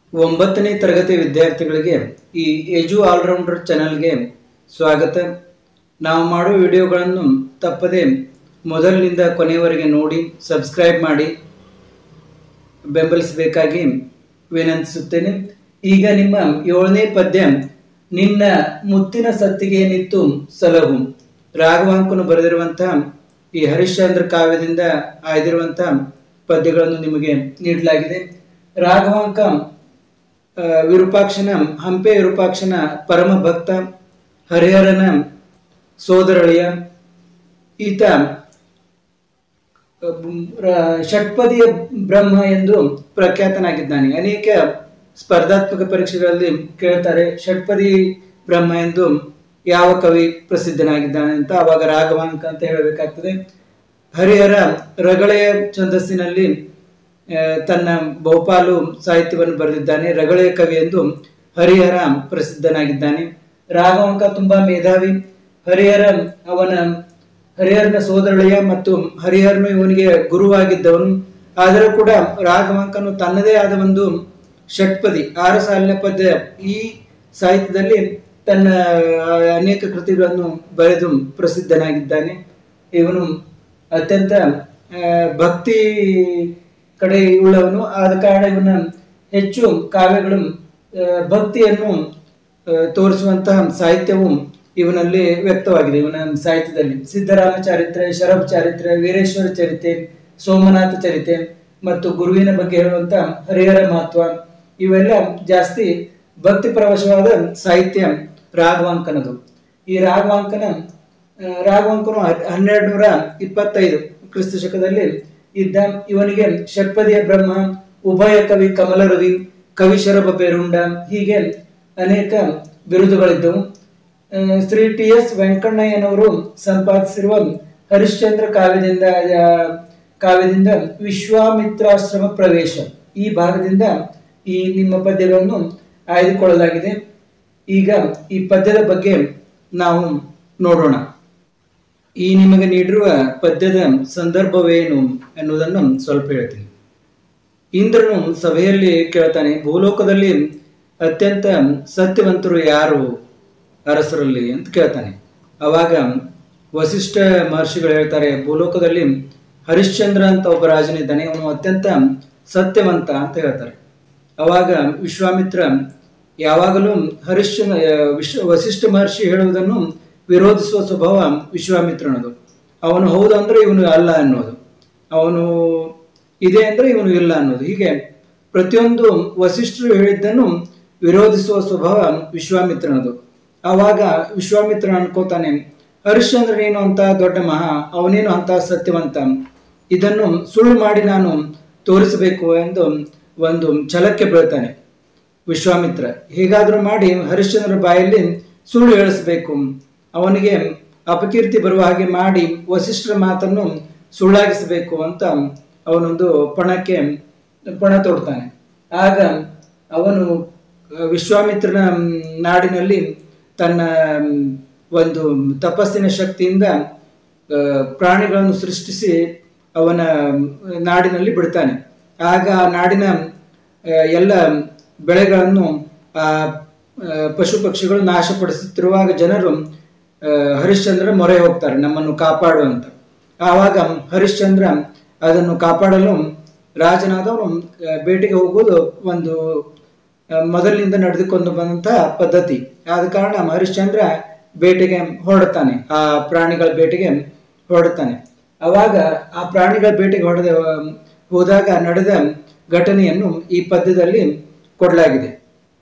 ಒಂಬತ್ತನೇ ತರಗತಿ ವಿದ್ಯಾರ್ಥಿಗಳಿಗೆ ಈ ಎಜು ಆಲ್ರೌಂಡರ್ ಚಾನಲ್ಗೆ ಸ್ವಾಗತ ನಾವು ಮಾಡೋ ವಿಡಿಯೋಗಳನ್ನು ತಪ್ಪದೆ ಮೊದಲಿನಿಂದ ಕೊನೆಯವರೆಗೆ ನೋಡಿ ಸಬ್ಸ್ಕ್ರೈಬ್ ಮಾಡಿ ಬೆಂಬಲಿಸಬೇಕಾಗಿ ವಿನಂತಿಸುತ್ತೇನೆ ಈಗ ನಿಮ್ಮ ಏಳನೇ ಪದ್ಯ ನಿನ್ನ ಮುತ್ತಿನ ಸತ್ತಿಗೆ ನಿತ್ತು ಸಲಹು ರಾಘವಾಂಕನು ಬರೆದಿರುವಂತಹ ಈ ಹರಿಶ್ಚಂದ್ರ ಕಾವ್ಯದಿಂದ ಆಯ್ದಿರುವಂತಹ ಪದ್ಯಗಳನ್ನು ನಿಮಗೆ ನೀಡಲಾಗಿದೆ ರಾಘವಾಂಕ ಆ, ವಿರೂಪಾಕ್ಷನ ಹಂಪೆ ವಿರೂಪಾಕ್ಷನ ಪರಮ ಭಕ್ತ ಹರಿಹರನ ಸೋದರಳಿಯ ಈತ ರ- ಷಟ್ಪದಿಯ ಬ್ರಹ್ಮ ಎಂದು ಪ್ರಖ್ಯಾತನಾಗಿದ್ದಾನೆ ಅನೇಕ ಸ್ಪರ್ಧಾತ್ಮಕ ಪರೀಕ್ಷೆಗಳಲ್ಲಿ ಕೇಳ್ತಾರೆ ಷಟ್ಪದಿ ಬ್ರಹ್ಮ ಎಂದು ಯಾವ ಕವಿ ಪ್ರಸಿದ್ಧನಾಗಿದ್ದಾನೆ ಅಂತ ಅವಾಗ ರಾಘವಾಂಕ ಅಂತ ಹೇಳಬೇಕಾಗ್ತದೆ ಹರಿಹರ ರಗಳೆಯ ಛಂದಸ್ಸಿನಲ್ಲಿ ಆ, ತನ್ನ ಬಹುಪಾಲು ಸಾಹಿತ್ಯವನ್ನು ಬರೆದಿದ್ದಾನೆ ರಗಳೆಯ ಕವಿ ಎಂದು ಹರಿಹರ ಪ್ರಸಿದ್ಧನಾಗಿದ್ದಾನೆ ರಾಘವಾಂಕ ತುಂಬಾ ಮೇಧಾವಿ ಹರಿಹರ ಅವನ ಹರಿಹರನ ಸೋದರಳೆಯ ಮತ್ತು ಹರಿಹರನು ಇವನಿಗೆ ಗುರುವಾಗಿದ್ದವನು ಆದರೂ ಕೂಡ ರಾಘವಾಂಕನು ತನ್ನದೇ ಆದ ಒಂದು ಷಟ್ಪದಿ ಆರು ಸಾಲಿನ ಪದ್ಯ ಈ ಸಾಹಿತ್ಯದಲ್ಲಿ ತನ್ನ ಆ, ಅನೇಕ ಕೃತಿಗಳನ್ನು ಬರೆದು ಪ್ರಸಿದ್ಧನಾಗಿದ್ದಾನೆ ಇವನು ಅತ್ಯಂತ ಆ, ಭಕ್ತಿ ಕಡೆ ಉಳ್ಳವನು ಆದ ಕಾರಣ ಇವನ ಹೆಚ್ಚು ಕಾವ್ಯಗಳು ಆ, ಭಕ್ತಿಯನ್ನು ಆ, ತೋರಿಸುವಂತಹ ಸಾಹಿತ್ಯವು ಇವನಲ್ಲಿ ವ್ಯಕ್ತವಾಗಿದೆ ಇವನ ಸಾಹಿತ್ಯದಲ್ಲಿ ಸಿದ್ದರಾಮ ಚಾರಿತ್ರೆ ಶರಭ್ ಚಾರಿತ್ರೆ ವೀರೇಶ್ವರ ಚರಿತೆ ಸೋಮನಾಥ ಚರಿತೆ ಮತ್ತು ಗುರುವಿನ ಬಗ್ಗೆ ಹೇಳುವಂತ ಹರಿಹರ ಮಹತ್ವ ಇವೆಲ್ಲ ಜಾಸ್ತಿ ಭಕ್ತಿ ಪರವಶವಾದ ಸಾಹಿತ್ಯ ರಾಘವಾಂಕನದು ಈ ರಾಘವಾಂಕನ ಆ, ರಾಘವಾಂಕನು ಹನ್ನೆರಡು ನೂರ ಇಪ್ಪತ್ತೈದು ಕ್ರಿಸ್ತ ಶಕದಲ್ಲಿ ಇದ್ದ ಇವನಿಗೆ ಷಟ್ಪದಿಯ ಬ್ರಹ್ಮ ಉಭಯ ಕವಿ ಕಮಲರವಿ ಕವಿಶರಭ ಬೇರುಂಡ ಹೀಗೆ ಅನೇಕ ಬಿರುದುಗಳಿದ್ದವು ಆ, ಶ್ರೀ ಟಿ ಎಸ್ ವೆಂಕಣ್ಣಯ್ಯನವರು ಸಂಪಾದಿಸಿರುವ ಹರಿಶ್ಚಂದ್ರ ಕಾವ್ಯದಿಂದ ಆ, ಕಾವ್ಯದಿಂದ ವಿಶ್ವಾಮಿತ್ರಾಶ್ರಮ ಪ್ರವೇಶ ಈ ಭಾಗದಿಂದ ಈ ನಿಮ್ಮ ಪದ್ಯಗಳನ್ನು ಆಯ್ದುಕೊಳ್ಳಲಾಗಿದೆ ಈಗ ಈ ಪದ್ಯದ ಬಗ್ಗೆ ನಾವು ನೋಡೋಣ ಈ ನಿಮಗೆ ನೀಡಿರುವ ಪದ್ಯದ ಸಂದರ್ಭವೇನು ಎನ್ನುವುದನ್ನು ಸ್ವಲ್ಪ ಹೇಳ್ತೀನಿ ಇಂದ್ರನು ಸಭೆಯಲ್ಲಿ ಕೇಳ್ತಾನೆ ಭೂಲೋಕದಲ್ಲಿ ಅತ್ಯಂತ ಸತ್ಯವಂತರು ಯಾರು ಅರಸರಲ್ಲಿ ಅಂತ ಕೇಳ್ತಾನೆ ಅವಾಗ ವಸಿಷ್ಠ ಮಹರ್ಷಿಗಳು ಹೇಳ್ತಾರೆ ಭೂಲೋಕದಲ್ಲಿ ಹರಿಶ್ಚಂದ್ರ ಅಂತ ಒಬ್ಬ ರಾಜನಿದ್ದಾನೆ ಅವನು ಅತ್ಯಂತ ಸತ್ಯವಂತ ಅಂತ ಹೇಳ್ತಾರೆ ಅವಾಗ ವಿಶ್ವಾಮಿತ್ರ ಯಾವಾಗಲೂ ಹರಿಶ್ಚಂದ್ರ ವಿಶ್ವ ವಸಿಷ್ಠ ಮಹರ್ಷಿ ಹೇಳುವುದನ್ನು ವಿರೋಧಿಸುವ ಸ್ವಭಾವ ವಿಶ್ವಾಮಿತ್ರನದು ಅವನು ಹೌದು ಅಂದ್ರೆ ಇವನು ಅಲ್ಲ ಅನ್ನೋದು ಅವನು ಇದೆ ಅಂದ್ರೆ ಇವನು ಇಲ್ಲ ಅನ್ನೋದು ಹೀಗೆ ಪ್ರತಿಯೊಂದು ವಸಿಷ್ಠರು ಹೇಳಿದ್ದನ್ನು ವಿರೋಧಿಸುವ ಸ್ವಭಾವ ವಿಶ್ವಾಮಿತ್ರನದು ಆವಾಗ ವಿಶ್ವಾಮಿತ್ರ ಅನ್ಕೋತಾನೆ ಹರಿಶ್ಚಂದ್ರನೇನು ಅಂತ ದೊಡ್ಡ ಮಹಾ ಅವನೇನು ಅಂತ ಸತ್ಯವಂತ ಇದನ್ನು ಸುಳ್ಳು ಮಾಡಿ ನಾನು ತೋರಿಸಬೇಕು ಎಂದು ಒಂದು ಛಲಕ್ಕೆ ಬೀಳ್ತಾನೆ ವಿಶ್ವಾಮಿತ್ರ ಹೇಗಾದರೂ ಮಾಡಿ ಹರಿಶ್ಚಂದ್ರ ಬಾಯಲ್ಲಿ ಸುಳ್ಳು ಹೇಳಿಸಬೇಕು ಅವನಿಗೆ ಅಪಕೀರ್ತಿ ಬರುವ ಹಾಗೆ ಮಾಡಿ ವಸಿಷ್ಠರ ಮಾತನ್ನು ಸುಳ್ಳಾಗಿಸಬೇಕು ಅಂತ ಅವನೊಂದು ಪಣಕ್ಕೆ ಪಣ ತೊಡ್ತಾನೆ ಆಗ ಅವನು ಆ, ವಿಶ್ವಾಮಿತ್ರನ ಮ್, ನಾಡಿನಲ್ಲಿ ತನ್ನ ಮ್, ಒಂದು ತಪಸ್ಸಿನ ಶಕ್ತಿಯಿಂದ ಆ, ಪ್ರಾಣಿಗಳನ್ನು ಸೃಷ್ಟಿಸಿ ಅವನ ಮ್, ನಾಡಿನಲ್ಲಿ ಬಿಡ್ತಾನೆ ಆಗ ಆ ನಾಡಿನ ಆ, ಎಲ್ಲ ಬೆಳೆಗಳನ್ನು ಆ ಆ, ಪಶು ಪಕ್ಷಿಗಳು ನಾಶಪಡಿಸುತ್ತಿರುವಾಗ ಜನರು ಆ, ಹರಿಶ್ಚಂದ್ರ ಮೊರೆ ಹೋಗ್ತಾರೆ ನಮ್ಮನ್ನು ಕಾಪಾಡು ಅಂತ ಆವಾಗ ಹರಿಶ್ಚಂದ್ರ ಅದನ್ನು ಕಾಪಾಡಲು ರಾಜನಾದವನು ಆ, ಬೇಟೆಗೆ ಹೋಗುವುದು ಒಂದು ಆ, ಮೊದಲಿನಿಂದ ನಡೆದುಕೊಂಡು ಬಂದಂತಹ ಪದ್ಧತಿ ಆದ ಕಾರಣ ಹರಿಶ್ಚಂದ್ರ ಬೇಟೆಗೆ ಹೊರಡುತ್ತಾನೆ ಆ ಪ್ರಾಣಿಗಳ ಬೇಟೆಗೆ ಹೊರಡುತ್ತಾನೆ ಅವಾಗ ಆ ಪ್ರಾಣಿಗಳ ಬೇಟೆಗೆ ಹೊಡೆದ ಹೋದಾಗ ನಡೆದ ಘಟನೆಯನ್ನು ಈ ಪದ್ಯದಲ್ಲಿ ಕೊಡಲಾಗಿದೆ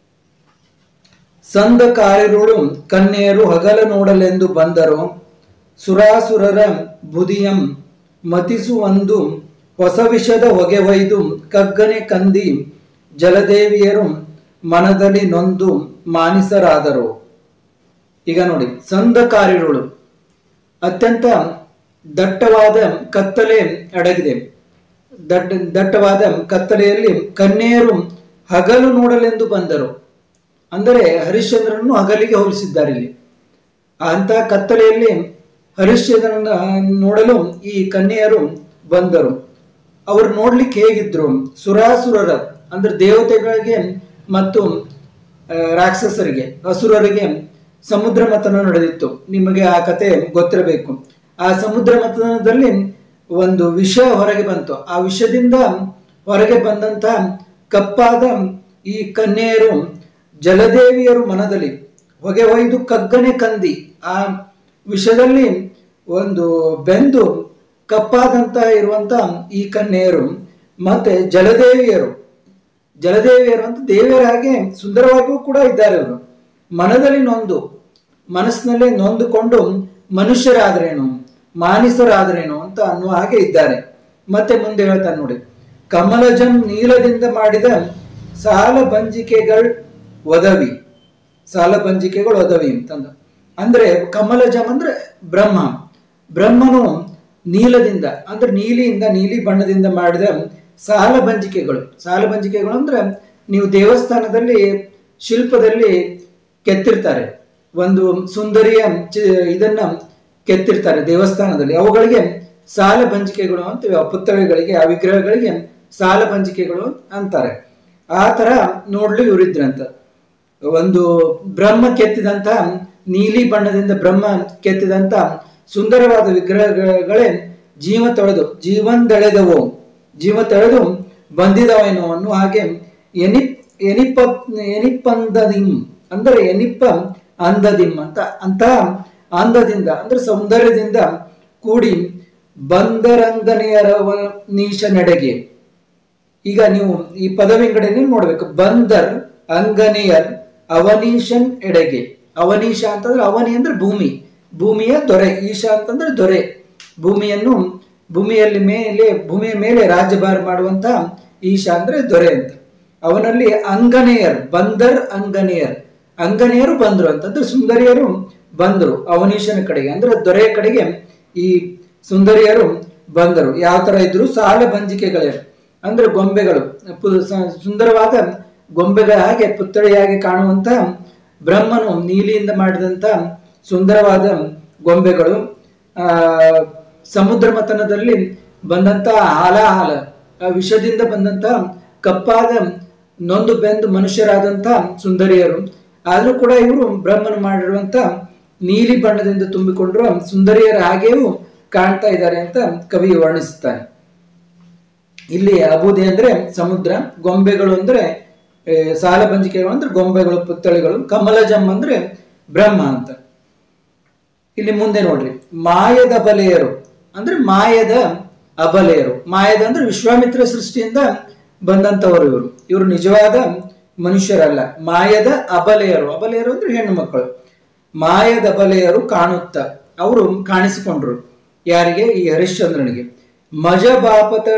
ಸಂದ ಕಾರಿರುಳು ಕನ್ಯೆಯರು ಹಗಲ ನೋಡಲೆಂದು ಬಂದರು ಸುರಾಸುರರ ಬುದಿಯಂ ಮತಿಸುವಂದು ಹೊಸ ವಿಷದ ಹೊಗೆ ಒಯ್ದು ಕಗ್ಗನೆ ಕಂದಿ ಜಲದೇವಿಯರು ಮನದಲ್ಲಿ ನೊಂದು ಮಾನಿಸರಾದರು ಈಗ ನೋಡಿ ಸಂದ ಕಾರಿರುಳು ಅತ್ಯಂತ ದಟ್ಟವಾದ ಕತ್ತಲೆ ಅಡಗಿದೆ ದಟ್ಟ ದಟ್ಟವಾದ ಕತ್ತಲೆಯಲ್ಲಿ ಕನ್ಯೆಯರು ಹಗಲು ನೋಡಲೆಂದು ಬಂದರು ಅಂದರೆ ಹರಿಶ್ಚಂದ್ರನನ್ನು ಹಗಲಿಗೆ ಹೋಲಿಸಿದ್ದಾರೆ ಇಲ್ಲಿ ಅಂತ ಕತ್ತಲೆಯಲ್ಲಿ ಹರಿಶ್ಚಂದ್ರನ ನೋಡಲು ಈ ಕನ್ಯೆಯರು ಬಂದರು ಅವರು ನೋಡ್ಲಿಕ್ಕೆ ಹೇಗಿದ್ರು ಸುರಾಸುರರ ಅಂದ್ರೆ ದೇವತೆಗಳಿಗೆ ಮತ್ತು ಆ, ರಾಕ್ಷಸರಿಗೆ ಅಸುರರಿಗೆ ಸಮುದ್ರ ಮಥನ ನಡೆದಿತ್ತು ನಿಮಗೆ ಆ ಕತೆ ಗೊತ್ತಿರಬೇಕು ಆ ಸಮುದ್ರ ಮಥನದಲ್ಲಿ ಒಂದು ವಿಷ ಹೊರಗೆ ಬಂತು ಆ ವಿಷದಿಂದ ಹೊರಗೆ ಬಂದಂತಹ ಕಪ್ಪಾದ ಈ ಕನ್ಯೆಯರು ಜಲದೇವಿಯರು ಮನದಲ್ಲಿ ಹೊಗೆ ಒಯ್ದು ಕಗ್ಗನೆ ಕಂದಿ ಆ ವಿಷದಲ್ಲಿ ಒಂದು ಬೆಂದು ಕಪ್ಪಾದಂತ ಇರುವಂತ ಈ ಕನ್ಯೆಯರು ಮತ್ತೆ ಜಲದೇವಿಯರು ಜಲದೇವಿಯರು ಅಂತ ದೇವಿಯರ ಹಾಗೆ ಸುಂದರವಾಗಿಯೂ ಕೂಡ ಇದ್ದಾರೆ ಅವರು ಮನದಲ್ಲಿ ನೊಂದು ಮನಸ್ಸಿನಲ್ಲೇ ನೊಂದುಕೊಂಡು ಮನುಷ್ಯರಾದ್ರೇನು ಮಾನಿಸರಾದ್ರೇನು ಅಂತ ಅನ್ನುವ ಹಾಗೆ ಇದ್ದಾರೆ ಮತ್ತೆ ಮುಂದೆ ಹೇಳ್ತಾನೆ ನೋಡಿ ಕಮಲಜಂ ನೀಲದಿಂದ ಮಾಡಿದ ಸಾಲ ಬಂಜಿಕೆಗಳು ಒದವಿ ಸಾಲ ಬಂಜಿಕೆಗಳು ಒದವಿ ಅಂತಂದ ಅಂದ್ರೆ ಕಮಲಜಂ ಅಂದ್ರೆ ಬ್ರಹ್ಮ ಬ್ರಹ್ಮನು ನೀಲದಿಂದ ಅಂದ್ರೆ ನೀಲಿಯಿಂದ ನೀಲಿ ಬಣ್ಣದಿಂದ ಮಾಡಿದ ಸಾಲ ಬಂಜಿಕೆಗಳು ಸಾಲ ಬಂಜಿಕೆಗಳು ಅಂದ್ರೆ ನೀವು ದೇವಸ್ಥಾನದಲ್ಲಿ ಶಿಲ್ಪದಲ್ಲಿ ಕೆತ್ತಿರ್ತಾರೆ ಒಂದು ಸುಂದರಿಯ ಚಿ- ಇದನ್ನ ಕೆತ್ತಿರ್ತಾರೆ ದೇವಸ್ಥಾನದಲ್ಲಿ ಅವುಗಳಿಗೆ ಸಾಲ ಬಂಜಿಕೆಗಳು ಅಂತ ಆ ಪುತ್ಥಳಿಗಳಿಗೆ ಆ ವಿಗ್ರಹಗಳಿಗೆ ಸಾಲ ಬಂಜಿಕೆಗಳು ಅಂತಾರೆ ಆ ತರ ನೋಡ್ಲು ಇವರಿದ್ರಂತ ಒಂದು ಬ್ರಹ್ಮ ಕೆತ್ತಿದಂತ ನೀಲಿ ಬಣ್ಣದಿಂದ ಬ್ರಹ್ಮ ಕೆತ್ತಿದಂತ ಸುಂದರವಾದ ವಿಗ್ರಹಗಳೇ ಜೀವ ತೊಳೆದು ಜೀವಂದೆಳೆದವು ಜೀವ ತೊಳೆದು ಬಂದಿದವೇನೋ ಅನ್ನುವ ಹಾಗೆ ಎನಿಪ್ ಎನಿಪ ಎನಿಪ್ಪಂದದಿಂ ಅಂದ್ರೆ ಎನಿಪ್ಪ ಅಂದದಿಂ ಅಂತ ಅಂತ ಅಂದದಿಂದ ಅಂದ್ರೆ ಸೌಂದರ್ಯದಿಂದ ಕೂಡಿ ಬಂದರಂಗನೆಯರವ ನೀಶ ನಡೆಗೆ ಈಗ ನೀವು ಈ ಪದ ವಿಂಗಡಣೆ ನೋಡ್ಬೇಕು ಬಂದರ್ ಅಂಗನೆಯರ್ ಅವನೀಶನ್ ಎಡೆಗೆ ಅವನೀಶ ಅಂತಂದ್ರೆ ಅವನಿ ಅಂದ್ರೆ ಭೂಮಿ ಭೂಮಿಯ ದೊರೆ ಈಶ ಅಂತಂದ್ರೆ ದೊರೆ ಭೂಮಿಯನ್ನು ಭೂಮಿಯಲ್ಲಿ ಮೇಲೆ ಭೂಮಿಯ ಮೇಲೆ ರಾಜ್ಯಭಾರ ಮಾಡುವಂತ ಈಶ ಅಂದ್ರೆ ದೊರೆ ಅಂತ ಅವನಲ್ಲಿ ಅಂಗನೆಯರ್ ಬಂದರ್ ಅಂಗನೆಯರ್ ಅಂಗನೆಯರು ಬಂದ್ರು ಅಂತಂದ್ರೆ ಸುಂದರಿಯರು ಬಂದರು ಅವನೀಶನ ಕಡೆಗೆ ಅಂದ್ರೆ ದೊರೆಯ ಕಡೆಗೆ ಈ ಸುಂದರಿಯರು ಬಂದರು ಯಾವ ತರ ಇದ್ರು ಸಾಲ ಬಂಜಿಕೆಗಳೇ ಅಂದ್ರೆ ಗೊಂಬೆಗಳು ಪು- ಸ- ಸುಂದರವಾದ ಗೊಂಬೆಗಳ ಹಾಗೆ ಪುತ್ಥಳಿಯಾಗಿ ಕಾಣುವಂತ ಬ್ರಹ್ಮನು ನೀಲಿಯಿಂದ ಮಾಡಿದಂತ ಸುಂದರವಾದ ಗೊಂಬೆಗಳು ಆ ಸಮುದ್ರ ಮಥನದಲ್ಲಿ ಬಂದಂತ ಹಾಲಾಹಲ ಆ ವಿಷದಿಂದ ಬಂದಂತ ಕಪ್ಪಾದ ನೊಂದು ಬೆಂದು ಮನುಷ್ಯರಾದಂತ ಸುಂದರಿಯರು ಆದ್ರೂ ಕೂಡ ಇವರು ಬ್ರಹ್ಮನು ಮಾಡಿರುವಂತ ನೀಲಿ ಬಣ್ಣದಿಂದ ತುಂಬಿಕೊಂಡಿರುವ ಸುಂದರಿಯರ ಹಾಗೆಯೂ ಕಾಣ್ತಾ ಇದ್ದಾರೆ ಅಂತ ಕವಿ ವರ್ಣಿಸುತ್ತಾನೆ ಇಲ್ಲಿ ಅಬೂದಿ ಅಂದ್ರೆ ಸಮುದ್ರ ಗೊಂಬೆಗಳು ಅಂದ್ರೆ ಏ, ಸಾಲ ಬಂಜಿಕೆಗಳು ಅಂದ್ರೆ ಗೊಂಬೆಗಳು ಪುತ್ಥಳಿಗಳು ಕಮಲಜಂ ಅಂದ್ರೆ ಬ್ರಹ್ಮ ಅಂತ ಇಲ್ಲಿ ಮುಂದೆ ನೋಡ್ರಿ ಮಾಯದ ಅಬಲೆಯರು ಅಂದ್ರೆ ಮಾಯದ ಅಬಲೆಯರು ಮಾಯದ ಅಂದ್ರೆ ವಿಶ್ವಾಮಿತ್ರ ಸೃಷ್ಟಿಯಿಂದ ಬಂದಂತವರು ಇವರು ಇವರು ನಿಜವಾದ ಮನುಷ್ಯರಲ್ಲ ಮಾಯದ ಅಬಲೆಯರು ಅಬಲೆಯರು ಅಂದ್ರೆ ಹೆಣ್ಣು ಮಕ್ಕಳು ಮಾಯದ ಅಬಲೆಯರು ಕಾಣುತ್ತ ಅವರು ಕಾಣಿಸಿಕೊಂಡ್ರು ಯಾರಿಗೆ ಈ ಹರಿಶ್ಚಂದ್ರನಿಗೆ ಮಜ ಬಾಪತ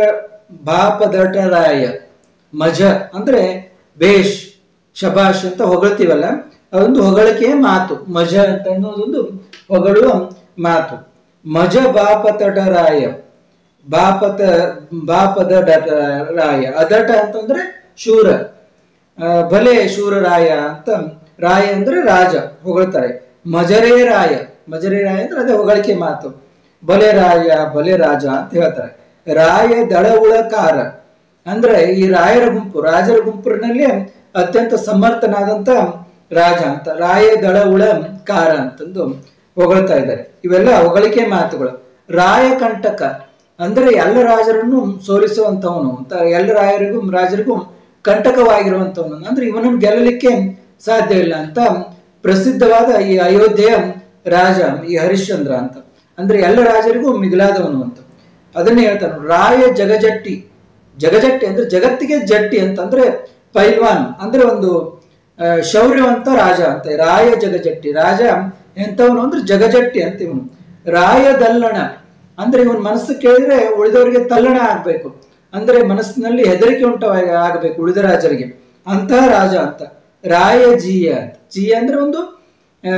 ಬಾಪದಟರಾಯ ಮಜ ಅಂದ್ರೆ ಬೇಷ್ ಶಬಾಷ್ ಅಂತ ಹೊಗಳ್ತೀವಲ್ಲ ಅದೊಂದು ಹೊಗಳಿಕೆಯ ಮಾತು ಮಜ ಅಂತ ಅನ್ನೋದೊಂದು ಹೊಗಳುವ ಮಾತು ಮಜ ಬಾಪತಟರಾಯ ಬಾಪತ ಬಾಪದ ರಾಯ ಅದಟ ಅಂತಂದ್ರೆ ಶೂರ ಆ, ಭಲೆ ಶೂರರಾಯ ಅಂತ ರಾಯ ಅಂದ್ರೆ ರಾಜ ಹೊಗಳ್ತಾರೆ ಮಜರೇ ರಾಯ ಮಜರೇ ರಾಯ ಅಂದ್ರೆ ಅದೇ ಹೊಗಳಿಕೆ ಮಾತು ಬಲೆ ರಾಯ ಬಲೆ ರಾಜ ಅಂತ ಹೇಳ್ತಾರೆ ರಾಯ ದಳವುಳಕಾರ ಅಂದ್ರೆ ಈ ರಾಯರ ಗುಂಪು ರಾಜರ ಗುಂಪಿನಲ್ಲಿ ಅತ್ಯಂತ ಸಮರ್ಥನಾದಂತ ರಾಜ ಅಂತ ರಾಯ ದಳವುಳ ಕಾರ ಅಂತಂದು ಹೊಗಳ್ತಾ ಇದ್ದಾರೆ ಇವೆಲ್ಲ ಹೊಗಳಿಕೆ ಮಾತುಗಳು ರಾಯ ಕಂಟಕ ಅಂದ್ರೆ ಎಲ್ಲ ರಾಜರನ್ನು ಸೋಲಿಸುವಂತವನು ಅಂತ ಎಲ್ಲ ರಾಯರಿಗೂ ರಾಜರಿಗೂ ಕಂಟಕವಾಗಿರುವಂತವನು ಅಂದ್ರೆ ಇವನನ್ನು ಗೆಲ್ಲಲಿಕ್ಕೆ ಸಾಧ್ಯ ಇಲ್ಲ ಅಂತ ಪ್ರಸಿದ್ಧವಾದ ಈ ಅಯೋಧ್ಯೆಯ ರಾಜ ಈ ಹರಿಶ್ಚಂದ್ರ ಅಂತ ಅಂದ್ರೆ ಎಲ್ಲ ರಾಜರಿಗೂ ಮಿಗಿಲಾದವನು ಅಂತ ಅದನ್ನೇ ಹೇಳ್ತಾನೆ ರಾಯ ಜಗಜಟ್ಟಿ ಜಗಜಟ್ಟಿ ಅಂದ್ರೆ ಜಗತ್ತಿಗೆ ಜಟ್ಟಿ ಅಂತಂದ್ರೆ ಪೈಲ್ವಾನ್ ಅಂದ್ರೆ ಒಂದು ಆ, ಶೌರ್ಯವಂತ ರಾಜ ಅಂತ ರಾಯ ಜಗಜಟ್ಟಿ ರಾಜ ಎಂತವನು ಅಂದ್ರೆ ಜಗಜಟ್ಟಿ ಅಂತ ಇವನು ರಾಯ ದಲ್ಲಣ ಅಂದ್ರೆ ಇವನ್ ಮನಸ್ಸು ಕೇಳಿದ್ರೆ ಉಳಿದವರಿಗೆ ತಲ್ಲಣ ಆಗ್ಬೇಕು ಅಂದ್ರೆ ಮನಸ್ಸಿನಲ್ಲಿ ಹೆದರಿಕೆ ಉಂಟ ಆಗಬೇಕು ಉಳಿದ ರಾಜರಿಗೆ ಅಂತಹ ರಾಜ ಅಂತ ರಾಯ ಜೀಯ ಅಂತ ಜೀಯ ಅಂದ್ರೆ ಒಂದು ಆ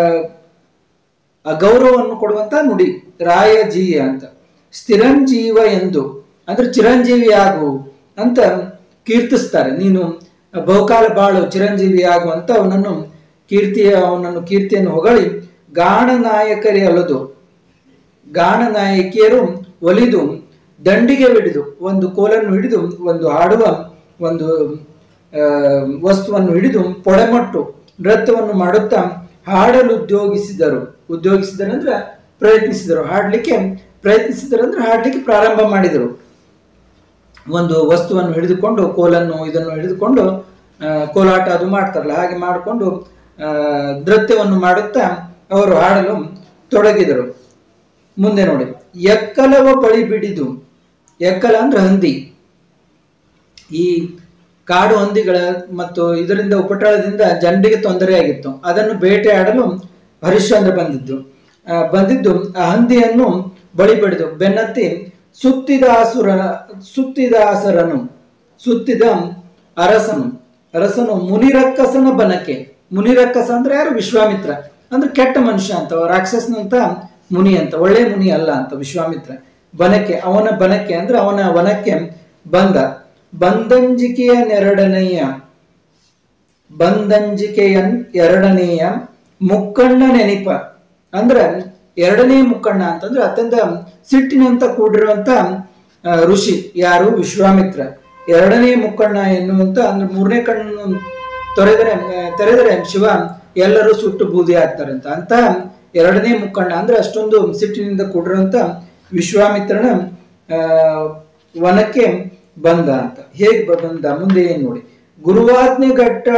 ಅಗೌರವವನ್ನು ಕೊಡುವಂತ ನುಡಿ ರಾಯ ಜೀಯ ಅಂತ ಸ್ಥಿರಂಜೀವ ಎಂದು ಅಂದ್ರೆ ಚಿರಂಜೀವಿ ಆಗು ಅಂತ ಕೀರ್ತಿಸ್ತಾರೆ ನೀನು ಬಹುಕಾಲ ಬಾಳು ಚಿರಂಜೀವಿ ಆಗು ಅಂತ ಅವನನ್ನು ಕೀರ್ತಿಯ ಅವನನ್ನು ಕೀರ್ತಿಯನ್ನು ಹೊಗಳಿ ಗಾಣ ನಾಯಕರೇ ಅಲ್ಲದು ಗಾಣ ನಾಯಕಿಯರು ಒಲಿದು ದಂಡಿಗೆ ಹಿಡಿದು ಒಂದು ಕೋಲನ್ನು ಹಿಡಿದು ಒಂದು ಹಾಡುವ ಒಂದು ಆ, ವಸ್ತುವನ್ನು ಹಿಡಿದು ಪೊಡೆಮಟ್ಟು ನೃತ್ಯವನ್ನು ಮಾಡುತ್ತಾ ಹಾಡಲು ಉದ್ಯೋಗಿಸಿದರು ಉದ್ಯೋಗಿಸಿದರು ಅಂದ್ರೆ ಪ್ರಯತ್ನಿಸಿದರು ಹಾಡಲಿಕ್ಕೆ ಪ್ರಯತ್ನಿಸಿದರು ಅಂದ್ರೆ ಹಾಡಲಿಕ್ಕೆ ಪ್ರಾರಂಭ ಮಾಡಿದರು ಒಂದು ವಸ್ತುವನ್ನು ಹಿಡಿದುಕೊಂಡು ಕೋಲನ್ನು ಇದನ್ನು ಹಿಡಿದುಕೊಂಡು ಆ, ಕೋಲಾಟ ಅದು ಮಾಡ್ತಾರಲ್ಲ ಹಾಗೆ ಮಾಡಿಕೊಂಡು ಆ, ನೃತ್ಯವನ್ನು ಮಾಡುತ್ತಾ ಅವರು ಹಾಡಲು ತೊಡಗಿದರು ಮುಂದೆ ನೋಡಿ ಎಕ್ಕಲವ ಬಳಿ ಬಿಡಿದು ಎಕ್ಕಲ ಅಂದ್ರೆ ಹಂದಿ ಈ ಕಾಡು ಹಂದಿಗಳ ಮತ್ತು ಇದರಿಂದ ಉಪಟಳದಿಂದ ಜನರಿಗೆ ತೊಂದರೆಯಾಗಿತ್ತು ಅದನ್ನು ಬೇಟೆಯಾಡಲು ಹರಿಶ್ಚಂದ್ರ ಬಂದಿದ್ದು ಆ, ಬಂದಿದ್ದು ಆ ಹಂದಿಯನ್ನು ಬಳಿ ಬಿಡಿದು ಬೆನ್ನತ್ತಿ ಸುತ್ತಿದ ಅಸುರ ಸುತ್ತಿದ ಅಸರನು ಸುತ್ತಿದ ಅರಸನು ಅರಸನು ಮುನಿರಕ್ಕಸನ ಬನಕ್ಕೆ ಮುನಿರಕ್ಕಸ ಅಂದ್ರೆ ಯಾರು ವಿಶ್ವಾಮಿತ್ರ ಅಂದ್ರೆ ಕೆಟ್ಟ ಮನುಷ್ಯ ಅಂತ ರಾಕ್ಷಸನಂತ ಮುನಿ ಅಂತ ಒಳ್ಳೆ ಮುನಿ ಅಲ್ಲ ಅಂತ ವಿಶ್ವಾಮಿತ್ರ ಬನಕ್ಕೆ ಅವನ ಬನಕ್ಕೆ ಅಂದ್ರೆ ಅವನ ವನಕ್ಕೆ ಬಂದ ಬಂದಂಜಿಕೆಯ ನೆರಡನೆಯ ಬಂದಂಜಿಕೆಯನ್ ಎರಡನೆಯ ಮುಕ್ಕಣ್ಣ ನೆನಪ ಅಂದ್ರೆ ಎರಡನೇ ಮುಕ್ಕಣ್ಣ ಅಂತಂದ್ರೆ ಅತ್ಯಂತ ಸಿಟ್ಟಿನಂತ ಕೂಡಿರುವಂತ ಆ, ಋಷಿ ಯಾರು ವಿಶ್ವಾಮಿತ್ರ ಎರಡನೇ ಮುಕ್ಕಣ್ಣ ಎನ್ನುವಂತ ಅಂದ್ರೆ ಮೂರನೇ ಕಣ್ಣು ತೊರೆದರೆ ಆ, ತೆರೆದರೆ ಶಿವ ಎಲ್ಲರೂ ಸುಟ್ಟು ಬೂದಿ ಆಗ್ತಾರಂತ ಅಂತ ಎರಡನೇ ಮುಕ್ಕಣ್ಣ ಅಂದ್ರೆ ಅಷ್ಟೊಂದು ಸಿಟ್ಟಿನಿಂದ ಕೂಡಿರುವಂತ ವಿಶ್ವಾಮಿತ್ರನ ಆ, ವನಕ್ಕೆ ಬಂದ ಅಂತ ಹೇಗೆ ಬ- ಬಂದ ಮುಂದೆ ಏನ್ ನೋಡಿ ಗುರುವಾಜ್ಞೆ ಗಟ್ಟಳ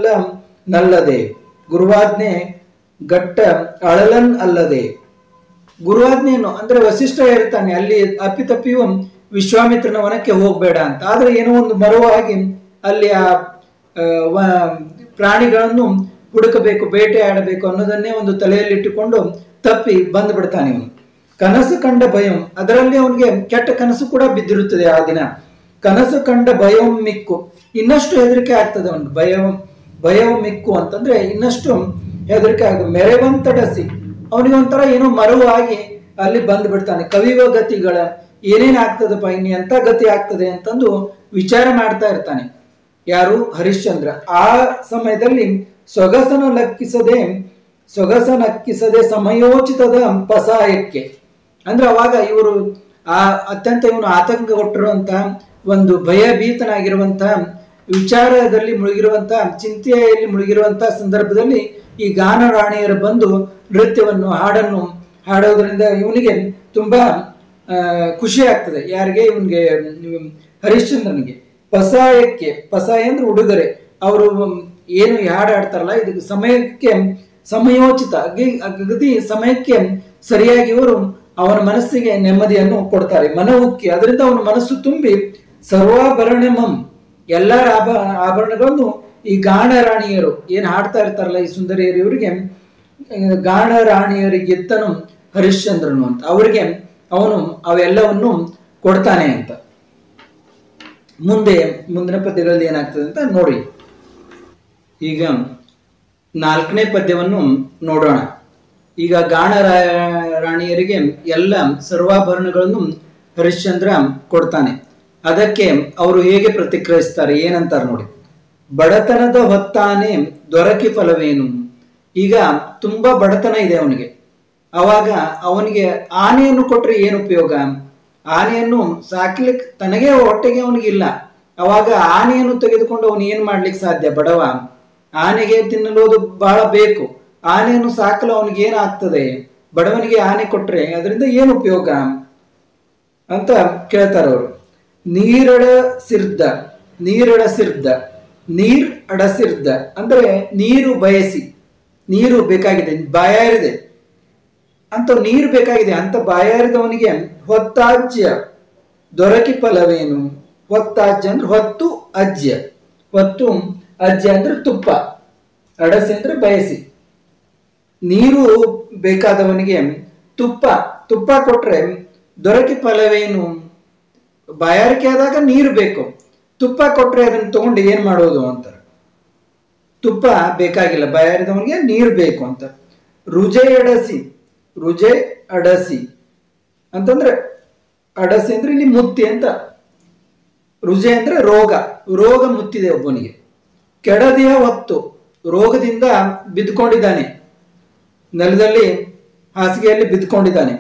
ನಲ್ಲದೆ ಗುರುವಾಜ್ಞೆ ಗಟ್ಟ ಅಳಲನ್ ಅಲ್ಲದೆ ಗುರುವಾಜ್ಞೆಯನ್ನು ಅಂದ್ರೆ ವಸಿಷ್ಠ ಹೇಳ್ತಾನೆ ಅಲ್ಲಿ ಅಪ್ಪಿತಪ್ಪಿಯು ವಿಶ್ವಾಮಿತ್ರನ ವನಕ್ಕೆ ಹೋಗ್ಬೇಡ ಅಂತ ಆದ್ರೆ ಏನೋ ಒಂದು ಮರುವಾಗಿ ಅಲ್ಲಿ ಆ ಆ, ವ- ಪ್ರಾಣಿಗಳನ್ನು ಹುಡುಕಬೇಕು ಬೇಟೆ ಆಡಬೇಕು ಅನ್ನೋದನ್ನೇ ಒಂದು ತಲೆಯಲ್ಲಿಟ್ಟುಕೊಂಡು ತಪ್ಪಿ ಬಂದು ಬಿಡ್ತಾನೆ ಇವನು ಕನಸು ಕಂಡ ಭಯಂ ಅದರಲ್ಲಿ ಅವನಿಗೆ ಕೆಟ್ಟ ಕನಸು ಕೂಡ ಬಿದ್ದಿರುತ್ತದೆ ಆ ದಿನ ಕನಸು ಕಂಡ ಭಯಂ ಮಿಕ್ಕು ಇನ್ನಷ್ಟು ಹೆದರಿಕೆ ಆಗ್ತದೆ ಅವನು ಭಯ ಭಯಂ ಮಿಕ್ಕು ಅಂತಂದ್ರೆ ಇನ್ನಷ್ಟು ಹೆದರಿಕೆ ಆಗ ಮೆರೆವಂತಡಸಿ ಅವನಿಗೆ ಒಂಥರ ಏನೋ ಮರುವಾಗಿ ಅಲ್ಲಿ ಬಂದು ಬಿಡ್ತಾನೆ ಕವಿವ ಗತಿಗಳ ಏನೇನ್ ಆಗ್ತದಪ್ಪ ಇನ್ನು ಎಂತ ಗತಿ ಆಗ್ತದೆ ಅಂತಂದು ವಿಚಾರ ಮಾಡ್ತಾ ಇರ್ತಾನೆ ಯಾರು ಹರಿಶ್ಚಂದ್ರ ಆ ಸಮಯದಲ್ಲಿ ಸೊಗಸನ ಲಕ್ಕಿಸದೆ ಸೊಗಸನಕ್ಕಿಸದೆ ಸಮಯೋಚಿತದ ಪಸಾಯಕ್ಕೆ ಅಂದ್ರೆ ಅವಾಗ ಇವರು ಆ ಅತ್ಯಂತ ಇವನು ಆತಂಕಗೊಟ್ಟಿರುವಂತಹ ಒಂದು ಭಯಭೀತನಾಗಿರುವಂತಹ ವಿಚಾರದಲ್ಲಿ ಮುಳುಗಿರುವಂತಹ ಚಿಂತೆಯಲ್ಲಿ ಮುಳುಗಿರುವಂತಹ ಸಂದರ್ಭದಲ್ಲಿ ಈ ಗಾನ ರಾಣಿಯರು ಬಂದು ನೃತ್ಯವನ್ನು ಹಾಡನ್ನು ಹಾಡೋದ್ರಿಂದ ಇವನಿಗೆ ತುಂಬಾ ಆ, ಖುಷಿ ಆಗ್ತದೆ ಯಾರಿಗೆ ಇವನಿಗೆ ಹರಿಶ್ಚಂದ್ರನಿಗೆ ಪಸಾಯಕ್ಕೆ ಪಸಾಯ ಅಂದ್ರೆ ಉಡುಗೊರೆ ಅವರು ಏನು ಈ ಹಾಡು ಹಾಡ್ತಾರಲ್ಲ ಇದಕ್ಕೆ ಸಮಯಕ್ಕೆ ಸಮಯೋಚಿತ ಅಗಿ- ಅಗದಿ ಸಮಯಕ್ಕೆ ಸರಿಯಾಗಿ ಇವರು ಅವನ ಮನಸ್ಸಿಗೆ ನೆಮ್ಮದಿಯನ್ನು ಕೊಡ್ತಾರೆ ಮನ ಉಕ್ಕಿ ಅದರಿಂದ ಅವನ ಮನಸ್ಸು ತುಂಬಿ ಸರ್ವಾಭರಣಮಂ ಎಲ್ಲರ ಆಭ ಆಭರಣಗಳನ್ನು ಈ ಗಾಣ ರಾಣಿಯರು ಏನ್ ಹಾಡ್ತಾ ಇರ್ತಾರಲ್ಲ ಈ ಸುಂದರಿಯರು ಇವರಿಗೆ ಗಾಣ ರಾಣಿಯರಿಗೆತ್ತನು ಹರಿಶ್ಚಂದ್ರನು ಅಂತ ಅವರಿಗೆ ಅವನು ಅವೆಲ್ಲವನ್ನು ಕೊಡ್ತಾನೆ ಅಂತ ಮುಂದೆ ಮುಂದಿನ ಪದ್ಯಗಳಲ್ಲಿ ಏನಾಗ್ತದೆ ಅಂತ ನೋಡಿ ಈಗ ನಾಲ್ಕನೇ ಪದ್ಯವನ್ನು ನೋಡೋಣ ಈಗ ಗಾಣ ರಾ- ರಾಣಿಯರಿಗೆ ಎಲ್ಲ ಸರ್ವಾಭರಣಗಳನ್ನು ಹರಿಶ್ಚಂದ್ರ ಕೊಡ್ತಾನೆ ಅದಕ್ಕೆ ಅವರು ಹೇಗೆ ಪ್ರತಿಕ್ರಿಯಿಸ್ತಾರೆ ಏನಂತಾರೆ ನೋಡಿ ಬಡತನದ ಹೊತ್ತಾನೆ ದೊರಕಿ ಫಲವೇನು ಈಗ ತುಂಬಾ ಬಡತನ ಇದೆ ಅವನಿಗೆ ಅವಾಗ ಅವನಿಗೆ ಆನೆಯನ್ನು ಕೊಟ್ರೆ ಏನು ಉಪಯೋಗ ಆನೆಯನ್ನು ಸಾಕ್ಲಿಕ್ಕೆ ತನಗೆ ಹೊಟ್ಟೆಗೆ ಅವನಿಗಿಲ್ಲ ಅವಾಗ ಆನೆಯನ್ನು ತೆಗೆದುಕೊಂಡು ಅವನು ಏನ್ ಮಾಡ್ಲಿಕ್ಕೆ ಸಾಧ್ಯ ಬಡವ ಆನೆಗೆ ತಿನ್ನಲೋದು ಬಹಳ ಬೇಕು ಆನೆಯನ್ನು ಸಾಕಲು ಅವನಿಗೆ ಏನಾಗ್ತದೆ ಬಡವನಿಗೆ ಆನೆ ಕೊಟ್ರೆ ಅದರಿಂದ ಏನು ಉಪಯೋಗ ಅಂತ ಕೇಳ್ತಾರೆ ಅವರು ನೀರಡ ಸಿರ್ದ ನೀರಡ ಸಿರ್ದ ನೀರ್ ಅಡಸಿರ್ದ ಅಂದ್ರೆ ನೀರು ಬಯಸಿ ನೀರು ಬೇಕಾಗಿದೆ ಬಾಯಾರಿದೆ ಅಂತ ನೀರು ಬೇಕಾಗಿದೆ ಅಂತ ಬಾಯಾರಿದವನಿಗೆ ಹೊತ್ತಾಜ್ಯ ದೊರಕಿ ಫಲವೇನು ಹೊತ್ತಾಜ್ಯ ಅಂದ್ರೆ ಹೊತ್ತು ಅಜ್ಯ ಹೊತ್ತು ಅಜ್ಯ ಅಂದ್ರೆ ತುಪ್ಪ ಅಡಸೆ ಅಂದ್ರೆ ಬಯಸಿ ನೀರು ಬೇಕಾದವನಿಗೆ ತುಪ್ಪ ತುಪ್ಪ ಕೊಟ್ರೆ ದೊರಕಿ ಫಲವೇನು ಬಾಯಾರಿಕೆ ಆದಾಗ ನೀರು ಬೇಕು ತುಪ್ಪ ಕೊಟ್ರೆ ಅದನ್ನ ತಗೊಂಡು ಏನ್ ಮಾಡೋದು ಅಂತಾರೆ ತುಪ್ಪ ಬೇಕಾಗಿಲ್ಲ ಬಾಯಾರಿದವನಿಗೆ ನೀರು ಬೇಕು ಅಂತ ರುಜೆ ಅಡಸಿ ರುಜೆ ಅಡಸಿ ಅಂತಂದ್ರೆ ಅಡಸಿ ಅಂದ್ರೆ ಇಲ್ಲಿ ಮುತ್ತಿ ಅಂತ ರುಜೆ ಅಂದ್ರೆ ರೋಗ ರೋಗ ಮುತ್ತಿದೆ ಒಬ್ಬನಿಗೆ ಕೆಡದೆಯ ಹೊತ್ತು ರೋಗದಿಂದ ಬಿದ್ದುಕೊಂಡಿದ್ದಾನೆ ನೆಲದಲ್ಲಿ ಹಾಸಿಗೆಯಲ್ಲಿ ಬಿದ್ದುಕೊಂಡಿದ್ದಾನೆ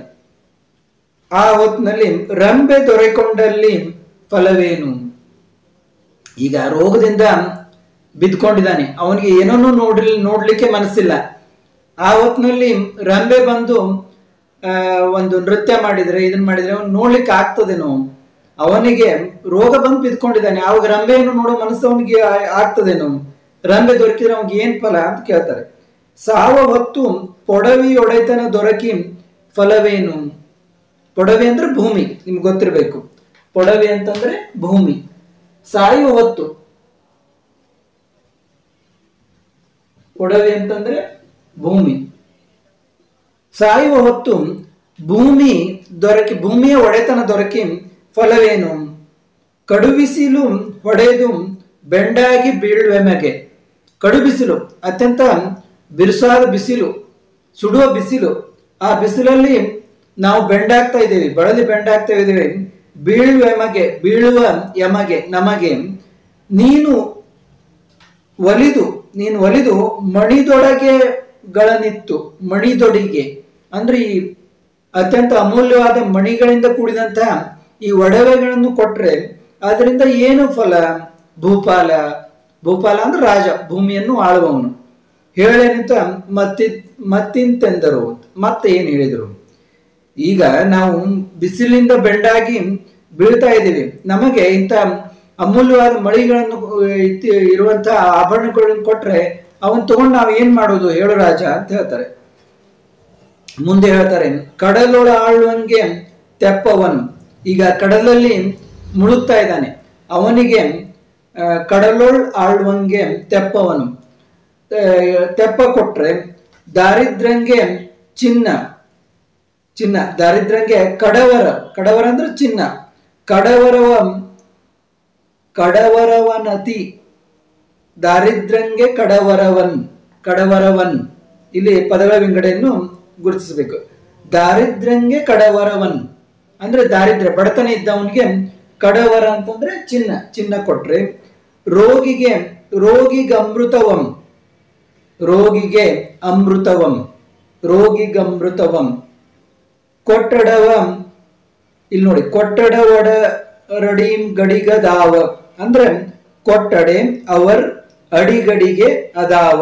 ಆ ಹೊತ್ತಿನಲ್ಲಿ ರಂಬೆ ದೊರೆಕೊಂಡಲ್ಲಿ ಫಲವೇನು ಈಗ ರೋಗದಿಂದ ಬಿದ್ಕೊಂಡಿದ್ದಾನೆ ಅವನಿಗೆ ಏನನ್ನೂ ನೋಡ್ಲಿ ನೋಡ್ಲಿಕ್ಕೆ ಮನಸ್ಸಿಲ್ಲ ಆ ಹೊತ್ತಿನಲ್ಲಿ ರಂಬೆ ಬಂದು ಆ, ಒಂದು ನೃತ್ಯ ಮಾಡಿದ್ರೆ ಇದನ್ನ ಮಾಡಿದ್ರೆ ಅವನು ನೋಡ್ಲಿಕ್ಕೆ ಆಗ್ತದೇನೋ ಅವನಿಗೆ ರೋಗ ಬಂದು ಬಿದ್ಕೊಂಡಿದ್ದಾನೆ ಆವಾಗ ರಂಬೆಯನ್ನು ನೋಡೋ ಮನಸ್ಸು ಅವನಿಗೆ ಆ- ಆಗ್ತದೇನೋ ರಂಬೆ ದೊರಕಿದ್ರೆ ಅವನಿಗೆ ಏನ್ ಫಲ ಅಂತ ಕೇಳ್ತಾರೆ ಸಾವ ಹೊತ್ತು ಪೊಡವಿ ಒಡೆತನ ದೊರಕಿ ಫಲವೇನು ಪೊಡವೆ ಅಂದ್ರೆ ಭೂಮಿ ನಿಮ್ಗೆ ಗೊತ್ತಿರಬೇಕು ಪೊಡವೆ ಅಂತಂದ್ರೆ ಭೂಮಿ ಸಾಯುವ ಹೊತ್ತು ಪೊಡವೆ ಅಂತಂದ್ರೆ ಭೂಮಿ ಸಾಯುವ ಹೊತ್ತು ಭೂಮಿ ದೊರಕಿ ಭೂಮಿಯ ಒಡೆತನ ದೊರಕಿ ಫಲವೇನು ಕಡುಬಿಸಿಲು ಹೊಡೆದು ಬೆಂಡಾಗಿ ಬೀಳುವೆಮೆಗೆ ಕಡು ಬಿಸಿಲು ಅತ್ಯಂತ ಬಿರುಸಾದ ಬಿಸಿಲು ಸುಡುವ ಬಿಸಿಲು ಆ ಬಿಸಿಲಲ್ಲಿ ನಾವು ಬೆಂಡಾಗ್ತಾ ಇದ್ದೇವೆ ಬಳಲಿ ಬೆಂಡಾಗ್ತಾ ಇದ್ದೇವೆ ಬೀಳುವ ಯಮಗೆ ಬೀಳುವ ಯಮಗೆ ನಮಗೆ ನೀನು ಒಲಿದು ನೀನು ಒಲಿದು ಮಣಿದೊಳಗೆ ಗಳನಿತ್ತು ಮಣಿದೊಡಿಗೆ ಅಂದ್ರೆ ಈ ಅತ್ಯಂತ ಅಮೂಲ್ಯವಾದ ಮಣಿಗಳಿಂದ ಕೂಡಿದಂತಹ ಈ ಒಡವೆಗಳನ್ನು ಕೊಟ್ರೆ ಅದರಿಂದ ಏನು ಫಲ ಭೂಪಾಲ ಭೂಪಾಲ ಅಂದ್ರೆ ರಾಜ ಭೂಮಿಯನ್ನು ಆಳುವವನು ಹೇಳೇನಿಂತ ಮತ್ತಿ ಮತ್ತಿಂತೆಂದರು ಮತ್ತೆ ಏನು ಹೇಳಿದರು ಈಗ ನಾವು ಬಿಸಿಲಿಂದ ಬೆಂಡಾಗಿ ಬೀಳ್ತಾ ಇದ್ದೀವಿ ನಮಗೆ ಇಂಥ ಅಮೂಲ್ಯವಾದ ಮಳಿಗಳನ್ನು ಇತ್ತಿ- ಇರುವಂತಹ ಆಭರಣಗಳನ್ನು ಕೊಟ್ರೆ ಅವನ್ ತಗೊಂಡು ನಾವು ಏನ್ ಮಾಡೋದು ಹೇಳು ರಾಜ ಅಂತ ಹೇಳ್ತಾರೆ ಮುಂದೆ ಹೇಳ್ತಾರೆ ಕಡಲೊಳ ಆಳುವಂಗೆ ತೆಪ್ಪವನು ಈಗ ಕಡಲಲ್ಲಿ ಮುಳುಗ್ತಾ ಇದ್ದಾನೆ ಅವನಿಗೆ ಆ, ಕಡಲೊಳ್ ಆಳುವಂಗೆ ತೆಪ್ಪವನು ಆ, ತೆಪ್ಪ ಕೊಟ್ರೆ ದಾರಿದ್ರ್ಯಂಗೆ ಚಿನ್ನ ಚಿನ್ನ ದಾರಿದ್ರ್ಯಂಗೆ ಕಡವರ ಕಡವರ ಅಂದ್ರೆ ಚಿನ್ನ ಕಡವರವ ಕಡವರವನತಿ ದಾರಿದ್ರ್ಯಂಗೆ ಕಡವರವನ್ ಕಡವರವನ್ ಇಲ್ಲಿ ಪದಗಳ ವಿಂಗಡೆಯನ್ನು ಗುರುತಿಸಬೇಕು ದಾರಿದ್ರ್ಯಂಗೆ ಕಡವರವನ್ ಅಂದ್ರೆ ದಾರಿದ್ರ್ಯ ಬಡತನ ಇದ್ದವನಿಗೆ ಕಡವರ ಅಂತಂದ್ರೆ ಚಿನ್ನ ಚಿನ್ನ ಕೊಟ್ರೆ ರೋಗಿಗೆ ರೋಗಿಗೆ ಅಮೃತವಂ ರೋಗಿಗೆ ಅಮೃತವಂ ರೋಗಿಗಮೃತವಂ ಕೊಟ್ಟಡವ ಇಲ್ಲಿ ನೋಡಿ ಕೊಟ್ಟಡ ಒಡ ರಡೀಂ ಗಡಿಗದಾವ ಅಂದ್ರೆ ಕೊಟ್ಟಡೆ ಅವರ್ ಅಡಿಗಡಿಗೆ ಅದಾವ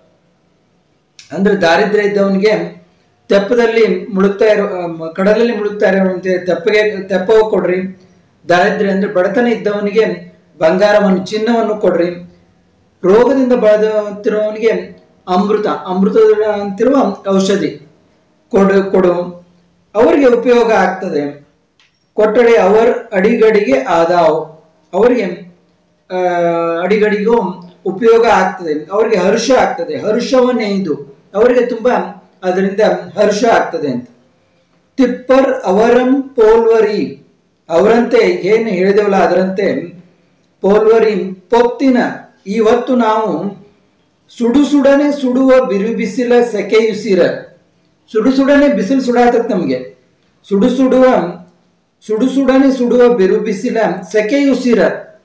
ಅಂದ್ರೆ ದಾರಿದ್ರ್ಯ ಇದ್ದವನಿಗೆ ತೆಪ್ಪದಲ್ಲಿ ಮುಳುಗ್ತಾ ಇರೋ ಮ- ಕಡಲಲ್ಲಿ ಮುಳುಗ್ತಾ ಇರುವಂತೆ ತೆಪ್ಪಗೆ ತೆಪ್ಪವ ಕೊಡ್ರಿ ದಾರಿದ್ರ್ಯ ಅಂದ್ರೆ ಬಡತನ ಇದ್ದವನಿಗೆ ಬಂಗಾರವನ್ನು ಚಿನ್ನವನ್ನು ಕೊಡ್ರಿ ರೋಗದಿಂದ ಬಳಲುತ್ತಿರುವವನಿಗೆ ಅಮೃತ ಅಮೃತ ಅಂತಿರುವ ಔಷಧಿ ಕೊಡು ಕೊಡು ಅವರಿಗೆ ಉಪಯೋಗ ಆಗ್ತದೆ ಕೊಟ್ಟಡೆ ಅವರ್ ಅಡಿಗಡಿಗೆ ಆದಾವ್ ಅವರಿಗೆ ಆ, ಅಡಿಗಡಿಗೂ ಉಪಯೋಗ ಆಗ್ತದೆ ಅವರಿಗೆ ಹರ್ಷ ಆಗ್ತದೆ ಹರ್ಷವನ್ನೇ ಇದು ಅವರಿಗೆ ತುಂಬಾ ಅದರಿಂದ ಹರ್ಷ ಆಗ್ತದೆ ಅಂತ ತಿಪ್ಪರ್ ಅವರಂ ಪೋಲ್ವರಿ ಅವರಂತೆ ಏನು ಹೇಳಿದೆವಲ್ಲ ಅದರಂತೆ ಪೋಲ್ವರಿ ಪೊತ್ತಿನ ಇವತ್ತು ನಾವು ಸುಡು ಸುಡನೆ ಸುಡುವ ಬಿರು ಬಿಸಿಲ ಸೆಕೆಯುಸಿರ ಸುಡು ಸುಡನೆ ಬಿಸಿಲು ಸುಡಾತತ್ ನಮಗೆ ಸುಡು ಸುಡುವ ಸುಡು ಸುಡನೆ ಸುಡುವ ಬಿರು ಬಿಸಿಲ ಸೆಕೆಯುಸಿರ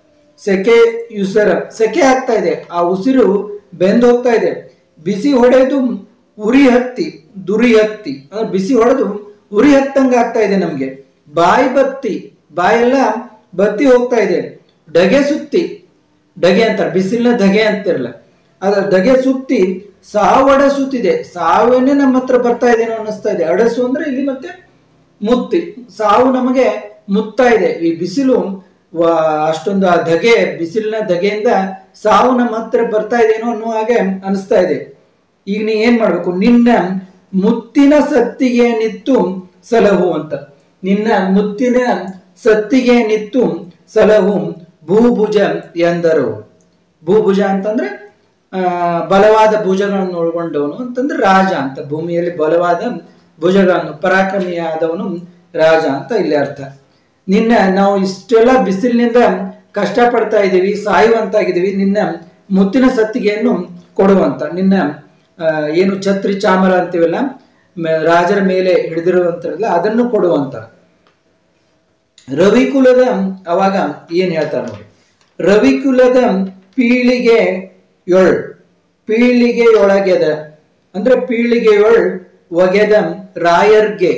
ಸೆಕೆ ಯುಸರ ಸೆಕೆ ಆಗ್ತಾ ಇದೆ ಆ ಉಸಿರು ಬೆಂದು ಹೋಗ್ತಾ ಇದೆ ಬಿಸಿ ಹೊಡೆದು ಉರಿ ಹತ್ತಿ ದುರಿ ಹತ್ತಿ ಅಂದ್ರೆ ಬಿಸಿ ಹೊಡೆದು ಉರಿ ಹತ್ತಂಗ ಆಗ್ತಾ ಇದೆ ನಮ್ಗೆ ಬಾಯಿ ಬತ್ತಿ ಬಾಯೆಲ್ಲ ಬತ್ತಿ ಹೋಗ್ತಾ ಇದೆ ಡಗೆ ಸುತ್ತಿ ಡಗೆ ಅಂತಾರೆ ಬಿಸಿಲಿನ ಧಗೆ ಅಂತಿರಲ್ಲ ಅದ ಧಗೆ ಸುತ್ತಿ ಸಾವಡ ಸುತ್ತಿದೆ ಸಾವನ್ನೇ ನಮ್ಮ ಹತ್ರ ಬರ್ತಾ ಇದೇನೋ ಅನ್ನಿಸ್ತಾ ಇದೆ ಅಡಸು ಅಂದ್ರೆ ಇಲ್ಲಿ ಮತ್ತೆ ಮುತ್ತಿ ಸಾವು ನಮಗೆ ಮುತ್ತಾ ಇದೆ ಈ ಬಿಸಿಲು ವ- ಅಷ್ಟೊಂದು ಆ ಧಗೆ ಬಿಸಿಲಿನ ಧಗೆಯಿಂದ ಸಾವು ನಮ್ಮ ಹತ್ರ ಬರ್ತಾ ಇದೇನೋ ಅನ್ನೋ ಹಾಗೆ ಅನಿಸ್ತಾ ಇದೆ ಈಗ ನೀ ಏನ್ ಮಾಡ್ಬೇಕು ನಿನ್ನ ಮುತ್ತಿನ ಸತ್ತಿಗೆ ನಿತ್ತು ಸಲಹು ಅಂತ ನಿನ್ನ ಮುತ್ತಿನ ಸತ್ತಿಗೆ ನಿತ್ತು ಸಲಹು ಭೂಭುಜ ಎಂದರು ಭೂಭುಜ ಅಂತಂದ್ರೆ ಆ, ಬಲವಾದ ಭುಜಗಳನ್ನು ಒಳಗೊಂಡವನು ಅಂತಂದ್ರೆ ರಾಜ ಅಂತ ಭೂಮಿಯಲ್ಲಿ ಬಲವಾದ ಭುಜಗಳನ್ನು ಪರಾಕ್ರಮಿಯಾದವನು ರಾಜ ಅಂತ ಇಲ್ಲಿ ಅರ್ಥ ನಿನ್ನ ನಾವು ಇಷ್ಟೆಲ್ಲ ಬಿಸಿಲಿನಿಂದ ಕಷ್ಟಪಡ್ತಾ ಇದ್ದೀವಿ ಸಾಯುವಂತಾಗಿದ್ದೀವಿ ನಿನ್ನ ಮುತ್ತಿನ ಸತ್ತಿಗೆಯನ್ನು ಕೊಡುವಂತ ನಿನ್ನ ಆ, ಏನು ಛತ್ರಿ ಚಾಮರ ಅಂತೀವಲ್ಲ ಮ- ರಾಜರ ಮೇಲೆ ಹಿಡಿದಿರುವಂತರಲ್ಲ ಅದನ್ನು ಕೊಡುವಂತ ರವಿಕುಲದ ಅವಾಗ ಏನ್ ಹೇಳ್ತಾರೆ ನೋಡಿ ರವಿಕುಲದ ಪೀಳಿಗೆ ಯೊಳ್ ಪೀಳಿಗೆಯೊಳಗೆದ ಅಂದ್ರೆ ಪೀಳಿಗೆಯೊಳ್ ಒಗೆದ ರಾಯರ್ಗೆ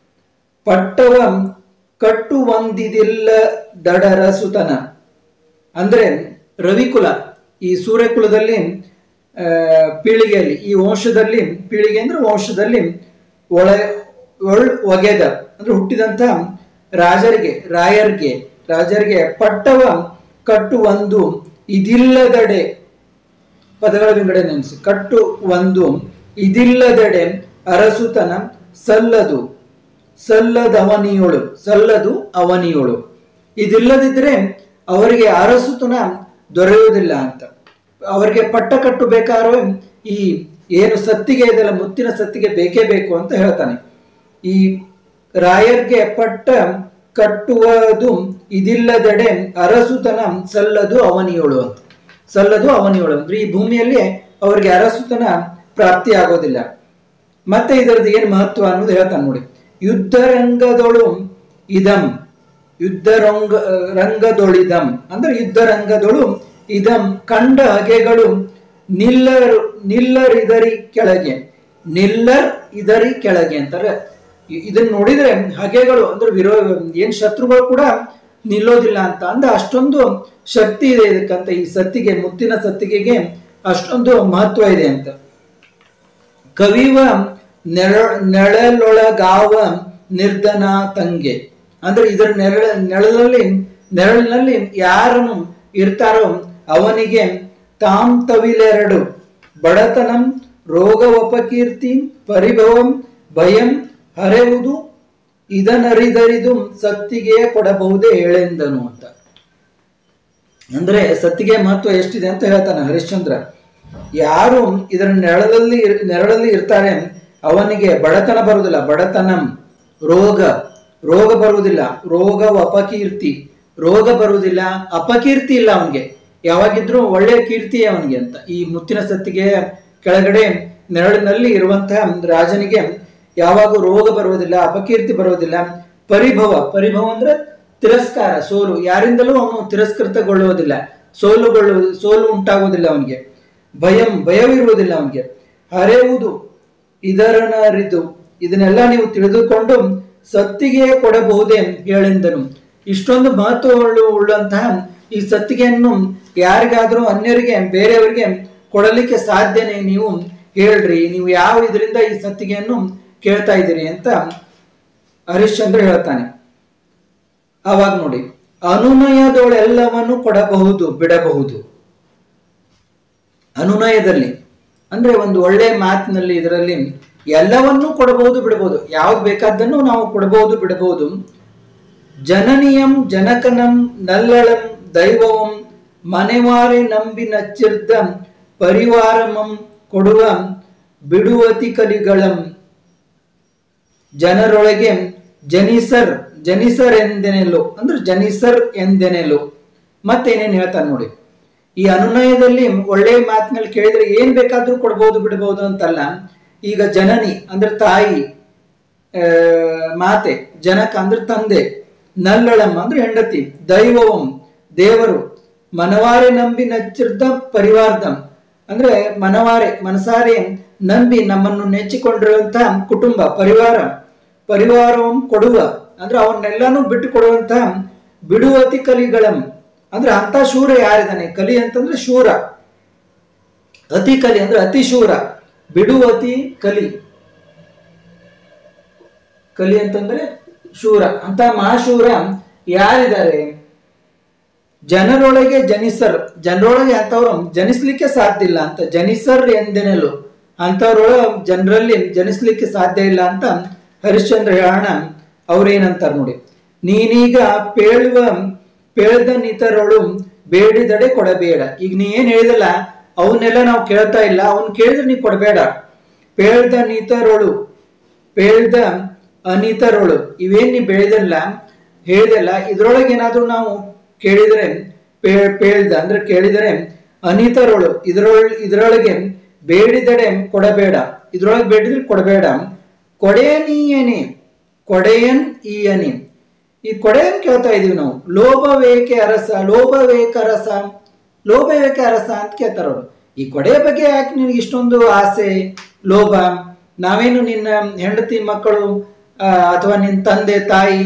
ಪಟ್ಟವ ಕಟ್ಟು ಒಂದಿದಿಲ್ಲ ದಡರ ಸುತನ ಅಂದರೆ ರವಿಕುಲ ಈ ಸೂರ್ಯಕುಲದಲ್ಲಿ ಆ, ಪೀಳಿಗೆಯಲ್ಲಿ ಈ ವಂಶದಲ್ಲಿ ಪೀಳಿಗೆ ಅಂದ್ರೆ ವಂಶದಲ್ಲಿ ಒಳ ಒಳ್ ಒಗೆದ ಅಂದ್ರೆ ಹುಟ್ಟಿದಂಥ ರಾಜರಿಗೆ ರಾಯರಿಗೆ ರಾಜರಿಗೆ ಪಟ್ಟವ ಕಟ್ಟು ಒಂದು ಇದಿಲ್ಲದಡೆ ಪದಗಳ ವಿಂಗಡಣೆ ನೆನೆಸಿ ಕಟ್ಟು ಒಂದು ಇದಿಲ್ಲದೆಡೆ ಅರಸುತನ ಸಲ್ಲದು ಸಲ್ಲದವನಿಯೋಳು ಸಲ್ಲದು ಅವನಿಯೋಳು ಇದಿಲ್ಲದಿದ್ರೆ ಅವರಿಗೆ ಅರಸುತನ ದೊರೆಯುವುದಿಲ್ಲ ಅಂತ ಅವರಿಗೆ ಪಟ್ಟ ಕಟ್ಟು ಬೇಕಾದ್ರೆ ಈ ಏನು ಸತ್ತಿಗೆ ಇದೆಲ್ಲ ಮುತ್ತಿನ ಸತ್ತಿಗೆ ಬೇಕೇ ಬೇಕು ಅಂತ ಹೇಳ್ತಾನೆ ಈ ರಾಯರ್ಗೆ ಪಟ್ಟ ಕಟ್ಟುವುದು ಇದಿಲ್ಲದೆಡೆ ಅರಸುತನ ಸಲ್ಲದು ಅವನಿಯೋಳು ಅಂತ ಸಲ್ಲದು ಅವನಿಯೋಳು ಅಂದ್ರೆ ಈ ಭೂಮಿಯಲ್ಲಿ ಅವರಿಗೆ ಅರಸುತನ ಪ್ರಾಪ್ತಿ ಆಗೋದಿಲ್ಲ ಮತ್ತೆ ಇದರದ್ದು ಏನು ಮಹತ್ವ ಅನ್ನೋದು ಹೇಳ್ತಾನೆ ನೋಡಿ ಯುದ್ಧ ರಂಗದೊಳು ಇದಂ ಯುದ್ಧ ರಂಗ ರಂಗದೊಳಿದಂ ಅಂದ್ರೆ ಯುದ್ಧ ರಂಗದೊಳು ಇದಂ ಕಂಡ ಹಗೆಗಳು ನಿಲ್ಲರು ನಿಲ್ಲರಿದರಿ ಕೆಳಗೆ ನಿಲ್ಲರ್ ಇದರಿ ಕೆಳಗೆ ಅಂತಾರೆ ಇ- ಇದನ್ನ ನೋಡಿದ್ರೆ ಹಗೆಗಳು ಅಂದ್ರೆ ವಿರೋ ಏನ್ ಶತ್ರುಗಳು ಕೂಡ ನಿಲ್ಲೋದಿಲ್ಲ ಅಂತ ಅಂದ್ರೆ ಅಷ್ಟೊಂದು ಶಕ್ತಿ ಇದೆ ಇದಕ್ಕಂತ ಈ ಸತ್ತಿಗೆ ಮುತ್ತಿನ ಸತ್ತಿಗೆಗೆ ಅಷ್ಟೊಂದು ಮಹತ್ವ ಇದೆ ಅಂತ ಕವಿವ ನೆಳ ನೆಳಲೊಳಗಾವ ನಿರ್ಧನ ತಂಗೆ ಅಂದ್ರೆ ಇದರ ನೆರಳ ನೆರಳಲ್ಲಿ ನೆರಳಿನಲ್ಲಿ ಯಾರನ್ನು ಇರ್ತಾರೋ ಅವನಿಗೆ ತಾಮ್ ತವಿಲೆರಡು ಬಡತನಂ ರೋಗವಪಕೀರ್ತಿ ಪರಿಭವಂ ಭಯಂ ಹರೆವುದು ಇದನರಿದರಿದು ಸತ್ತಿಗೆ ಕೊಡಬಹುದೇ ಹೇಳೆಂದನು ಅಂತ ಅಂದ್ರೆ ಸತ್ತಿಗೆ ಮಹತ್ವ ಎಷ್ಟಿದೆ ಅಂತ ಹೇಳ್ತಾನೆ ಹರಿಶ್ಚಂದ್ರ ಯಾರು ಇದರ ನೆರಳಲ್ಲಿ ಇರ್- ನೆರಳಲ್ಲಿ ಇರ್ತಾರೆ ಅವನಿಗೆ ಬಡತನ ಬರುವುದಿಲ್ಲ ಬಡತನಂ ರೋಗ ರೋಗ ಬರುವುದಿಲ್ಲ ರೋಗ ಅಪಕೀರ್ತಿ ರೋಗ ಬರುವುದಿಲ್ಲ ಅಪಕೀರ್ತಿ ಇಲ್ಲ ಅವನಿಗೆ ಯಾವಾಗಿದ್ರೂ ಒಳ್ಳೆಯ ಕೀರ್ತಿ ಅವನಿಗೆ ಅಂತ ಈ ಮುತ್ತಿನ ಸತ್ತಿಗೆ ಕೆಳಗಡೆ ನೆರಳಿನಲ್ಲಿ ಇರುವಂತಹ ರಾಜನಿಗೆ ಯಾವಾಗ ರೋಗ ಬರುವುದಿಲ್ಲ ಅಪಕೀರ್ತಿ ಬರುವುದಿಲ್ಲ ಪರಿಭವ ಪರಿಭವ ಅಂದ್ರೆ ತಿರಸ್ಕಾರ ಸೋಲು ಯಾರಿಂದಲೂ ಅವನು ತಿರಸ್ಕೃತಗೊಳ್ಳುವುದಿಲ್ಲ ಸೋಲುಗೊಳ್ಳುವುದು ಸೋಲು ಉಂಟಾಗುವುದಿಲ್ಲ ಅವನಿಗೆ ಭಯಂ ಭಯವಿರುವುದಿಲ್ಲ ಅವನಿಗೆ ಹರೆಯುವುದು ಇದರನರಿದು ಇದನ್ನೆಲ್ಲ ನೀವು ತಿಳಿದುಕೊಂಡು ಸತ್ತಿಗೆ ಕೊಡಬಹುದೇ ಹೇಳೆಂದನು ಇಷ್ಟೊಂದು ಮಹತ್ವಗಳು ಉಳ್ಳಂತಹ ಈ ಸತ್ತಿಗೆಯನ್ನು ಯಾರಿಗಾದರೂ ಅನ್ಯರಿಗೆ ಬೇರೆಯವರಿಗೆ ಕೊಡಲಿಕ್ಕೆ ಸಾಧ್ಯನೇ ನೀವು ಹೇಳ್ರಿ ನೀವು ಯಾವ ಇದರಿಂದ ಈ ಸತ್ತಿಗೆಯನ್ನು ಕೇಳ್ತಾ ಇದ್ದೀರಿ ಅಂತ ಹರಿಶ್ಚಂದ್ರ ಹೇಳ್ತಾನೆ ಆವಾಗ ನೋಡಿ ಅನುನಯದೊಳೆಲ್ಲವನ್ನು ಕೊಡಬಹುದು ಬಿಡಬಹುದು ಅನುನಯದಲ್ಲಿ ಅಂದ್ರೆ ಒಂದು ಒಳ್ಳೆ ಮಾತಿನಲ್ಲಿ ಇದರಲ್ಲಿ ಎಲ್ಲವನ್ನೂ ಕೊಡಬಹುದು ಬಿಡಬಹುದು ಯಾವ್ದು ಬೇಕಾದ್ದನ್ನು ನಾವು ಕೊಡಬಹುದು ಬಿಡಬಹುದು ಜನನಿಯಂ ಜನಕನಂ ನಲ್ಲಳಂ ದೈವವಂ ಮನೆವಾರೆ ನಂಬಿ ನಚ್ಚಿರ್ದ ಪರಿವಾರಮಂ ಕೊಡುವ ಬಿಡುವತಿ ಕಲಿಗಳಂ ಜನರೊಳಗೆ ಜನಿಸರ್ ಜನಿಸರ್ ಎಂದೆನೆಲು ಅಂದ್ರೆ ಜನಿಸರ್ ಎಂದೆನೆಲು ಮತ್ತೇನೇನು ಹೇಳ್ತಾನೆ ನೋಡಿ ಈ ಅನುನಯದಲ್ಲಿ ಒಳ್ಳೆಯ ಮಾತಿನಲ್ಲಿ ಕೇಳಿದ್ರೆ ಏನ್ ಬೇಕಾದ್ರೂ ಕೊಡ್ಬೋದು ಬಿಡ್ಬೋದು ಅಂತಲ್ಲ ಈಗ ಜನನಿ ಅಂದ್ರೆ ತಾಯಿ ಆ, ಮಾತೆ ಜನಕ ಅಂದ್ರೆ ತಂದೆ ನಲ್ಲಳಂ ಅಂದ್ರೆ ಹೆಂಡತಿ ದೈವವಂ ದೇವರು ಮನವಾರೆ ನಂಬಿ ನಚ್ಚಿರ್ದ ಪರಿವಾರದಂ ಅಂದ್ರೆ ಮನವಾರೆ ಮನಸಾರೆ ನಂಬಿ ನಮ್ಮನ್ನು ನೆಚ್ಚಿಕೊಂಡಿರುವಂತ ಕುಟುಂಬ ಪರಿವಾರ ಪರಿವಾರವಂ ಕೊಡುವ ಅಂದ್ರೆ ಅವನ್ನೆಲ್ಲಾನು ಬಿಟ್ಟು ಕೊಡುವಂತ ಬಿಡುವತಿ ಕಲಿಗಳಂ ಅಂದ್ರೆ ಅಂತ ಶೂರ ಯಾರಿದ್ದಾನೆ ಕಲಿ ಅಂತಂದ್ರೆ ಶೂರ ಅತಿ ಕಲಿ ಅಂದ್ರೆ ಅತಿ ಶೂರ ಬಿಡುವತಿ ಕಲಿ ಕಲಿ ಅಂತಂದ್ರೆ ಶೂರ ಅಂತ ಮಹಾಶೂರ ಯಾರಿದ್ದಾರೆ ಜನರೊಳಗೆ ಜನಿಸರ್ ಜನರೊಳಗೆ ಅಂತವ್ರು ಜನಿಸ್ಲಿಕ್ಕೆ ಸಾಧ್ಯ ಇಲ್ಲ ಅಂತ ಜನಿಸರ್ ಎಂದೆನಲು ಅಂತವ್ರೊಳ ಜನರಲ್ಲಿ ಜನಿಸ್ಲಿಕ್ಕೆ ಸಾಧ್ಯ ಇಲ್ಲ ಅಂತ ಹರಿಶ್ಚಂದ್ರ ಹೇಳೋಣ ಅವ್ರೇನಂತಾರ ನೋಡಿ ನೀನೀಗ ಪೇಳುವ ಪೇಳ್ದ ನಿತರೊಳು ಬೇಡಿದಡೆ ಕೊಡಬೇಡ ಈಗ ನೀ ಏನ್ ಹೇಳಿದಲ್ಲ ಅವನ್ನೆಲ್ಲ ನಾವು ಕೇಳ್ತಾ ಇಲ್ಲ ಅವನ್ ಕೇಳಿದ್ರೆ ನೀ ಕೊಡಬೇಡ ಪೇಳ್ದ ನಿತರೊಳು ಪೇಳ್ದ ಅನಿತರೊಳು ಇವೇನ್ ನೀ ಬೆಳೆದಲ್ಲ ಹೇಳಿದಲ್ಲ ಇದ್ರೊಳಗೆ ಏನಾದ್ರೂ ನಾವು ಕೇಳಿದರೆ ಪೇ ಪೇಳ್ದ ಅಂದ್ರೆ ಕೇಳಿದರೆ ಅನಿತರೊಳು ಇದ್ರೊಳ ಇದ್ರೊಳಗೆ ಬೇಡಿದಡೆ ಕೊಡಬೇಡ ಇದ್ರೊಳಗೆ ಬೇಡಿದ್ರೆ ಕೊಡಬೇಡ ಕೊಡೆಯನೀಯನೇ ಕೊಡೆಯನ್ ಈಯನಿ ಈ ಕೊಡೆಯನ್ ಕೇಳ್ತಾ ಇದೀವಿ ನಾವು ಲೋಭವೇಕೆ ಅರಸ ಲೋಭವೇಕ ಅರಸ ಲೋಭವೇಕೆ ಅರಸ ಅಂತ ಕೇಳ್ತಾರ ಅವರು ಈ ಕೊಡೆಯ ಬಗ್ಗೆ ಯಾಕೆ ನಿನಗೆ ಇಷ್ಟೊಂದು ಆಸೆ ಲೋಭ ನಾವೇನು ನಿನ್ನ ಹೆಂಡತಿ ಮಕ್ಕಳು ಆ, ಅಥವಾ ನಿನ್ನ ತಂದೆ ತಾಯಿ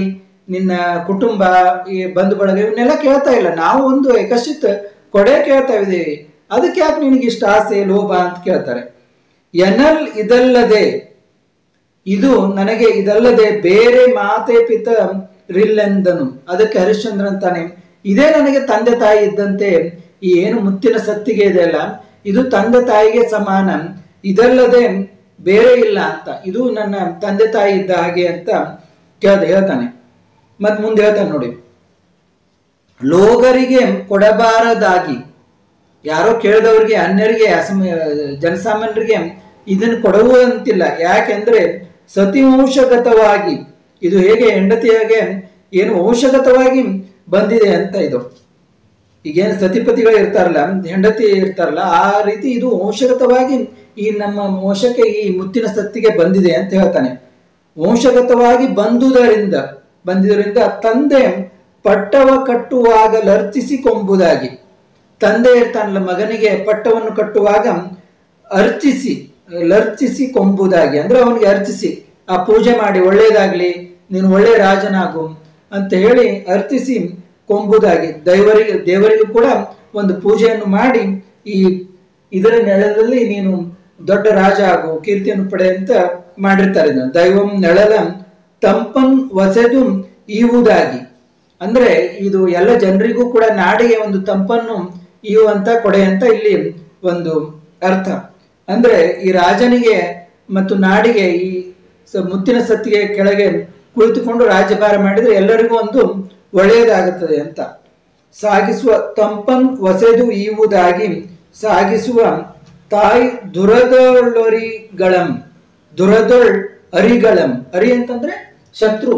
ನಿನ್ನ ಕುಟುಂಬ ಈ ಬಂಧು ಬಳಗ ಇವನ್ನೆಲ್ಲ ಕೇಳ್ತಾ ಇಲ್ಲ ನಾವು ಒಂದು ಏಕಶ್ಚಿತ್ ಕೊಡೆ ಕೇಳ್ತಾ ಇದ್ದೀವಿ ಅದಕ್ಕೆ ಯಾಕೆ ನಿನಗೆ ಇಷ್ಟ ಆಸೆ ಲೋಭ ಅಂತ ಕೇಳ್ತಾರೆ ಎನಲ್ ಇದಲ್ಲದೆ ಇದು ನನಗೆ ಇದಲ್ಲದೆ ಬೇರೆ ಮಾತೆ ಪಿತ ರಿಲ್ಲೆಂದನು ಅದಕ್ಕೆ ಹರಿಶ್ಚಂದ್ರ ಅಂತಾನೆ ಇದೇ ನನಗೆ ತಂದೆ ತಾಯಿ ಇದ್ದಂತೆ ಈ ಏನು ಮುತ್ತಿನ ಸತ್ತಿಗೆ ಇದೆಯಲ್ಲ ಇದು ತಂದೆ ತಾಯಿಗೆ ಸಮಾನ ಇದಲ್ಲದೆ ಬೇರೆ ಇಲ್ಲ ಅಂತ ಇದು ನನ್ನ ತಂದೆ ತಾಯಿ ಇದ್ದ ಹಾಗೆ ಅಂತ ಕೇಳ್ದ ಹೇಳ್ತಾನೆ ಮತ್ ಮುಂದೆ ಹೇಳ್ತಾನೆ ನೋಡಿ ಲೋಗರಿಗೆ ಕೊಡಬಾರದಾಗಿ ಯಾರೋ ಕೇಳಿದವರಿಗೆ ಅನ್ಯರಿಗೆ ಅಸಮ ಜನಸಾಮಾನ್ಯರಿಗೆ ಇದನ್ನು ಕೊಡುವಂತಿಲ್ಲ ಯಾಕೆಂದ್ರೆ ಸತಿ ವಂಶಗತವಾಗಿ ಇದು ಹೇಗೆ ಹೆಂಡತಿಯಾಗೆ ಏನು ವಂಶಗತವಾಗಿ ಬಂದಿದೆ ಅಂತ ಇದು ಈಗೇನು ಸತಿಪತಿಗಳು ಇರ್ತಾರಲ್ಲ ಹೆಂಡತಿ ಇರ್ತಾರಲ್ಲ ಆ ರೀತಿ ಇದು ವಂಶಗತವಾಗಿ ಈ ನಮ್ಮ ವಂಶಕ್ಕೆ ಈ ಮುತ್ತಿನ ಸತ್ತಿಗೆ ಬಂದಿದೆ ಅಂತ ಹೇಳ್ತಾನೆ ವಂಶಗತವಾಗಿ ಬಂದುದರಿಂದ ಬಂದಿದ್ದರಿಂದ ತಂದೆ ಪಟ್ಟವ ಕಟ್ಟುವಾಗ ಲರ್ಚಿಸಿಕೊಂಬುದಾಗಿ ತಂದೆ ಇರ್ತಾನಲ್ಲ ಮಗನಿಗೆ ಪಟ್ಟವನ್ನು ಕಟ್ಟುವಾಗ ಅರ್ಚಿಸಿ ಲರ್ಚಿಸಿ ಕೊಂಬುದಾಗಿ ಅಂದ್ರೆ ಅವನಿಗೆ ಅರ್ಚಿಸಿ ಆ ಪೂಜೆ ಮಾಡಿ ಒಳ್ಳೇದಾಗ್ಲಿ ನೀನು ಒಳ್ಳೆ ರಾಜನಾಗು ಅಂತ ಹೇಳಿ ಅರ್ಚಿಸಿ ಕೊಂಬುದಾಗಿ ದೈವರಿಗೆ ದೇವರಿಗೂ ಕೂಡ ಒಂದು ಪೂಜೆಯನ್ನು ಮಾಡಿ ಈ ಇದರ ನೆಳದಲ್ಲಿ ನೀನು ದೊಡ್ಡ ರಾಜ ಆಗು ಕೀರ್ತಿಯನ್ನು ಪಡೆ ಅಂತ ಮಾಡಿರ್ತಾರೆ ಇದನ್ನ. ದೈವಂ ನೆಳಲ ತಂಪನ್ ವಸೆದು ಈವುದಾಗಿ ಅಂದ್ರೆ ಇದು ಎಲ್ಲ ಜನರಿಗೂ ಕೂಡ ನಾಡಿಗೆ ಒಂದು ತಂಪನ್ನು ಈಯುವಂತ ಕೊಡೆ ಅಂತ ಇಲ್ಲಿ ಒಂದು ಅರ್ಥ ಅಂದ್ರೆ ಈ ರಾಜನಿಗೆ ಮತ್ತು ನಾಡಿಗೆ ಈ ಸ- ಮುತ್ತಿನ ಸತ್ತಿಗೆ ಕೆಳಗೆ ಕುಳಿತುಕೊಂಡು ರಾಜ್ಯಭಾರ ಮಾಡಿದ್ರೆ ಎಲ್ಲರಿಗೂ ಒಂದು ಒಳ್ಳೆಯದಾಗುತ್ತದೆ ಅಂತ ಸಾಗಿಸುವ ತಂಪನ್ ವಸೆದು ಈವುದಾಗಿ ಸಾಗಿಸುವ ತಾಯಿ ದುರದೊಳ್ಳರಿಗಳಂ ದುರದೊಳ್ ಅರಿಗಳಂ ಅರಿ ಅಂತಂದ್ರೆ ಶತ್ರು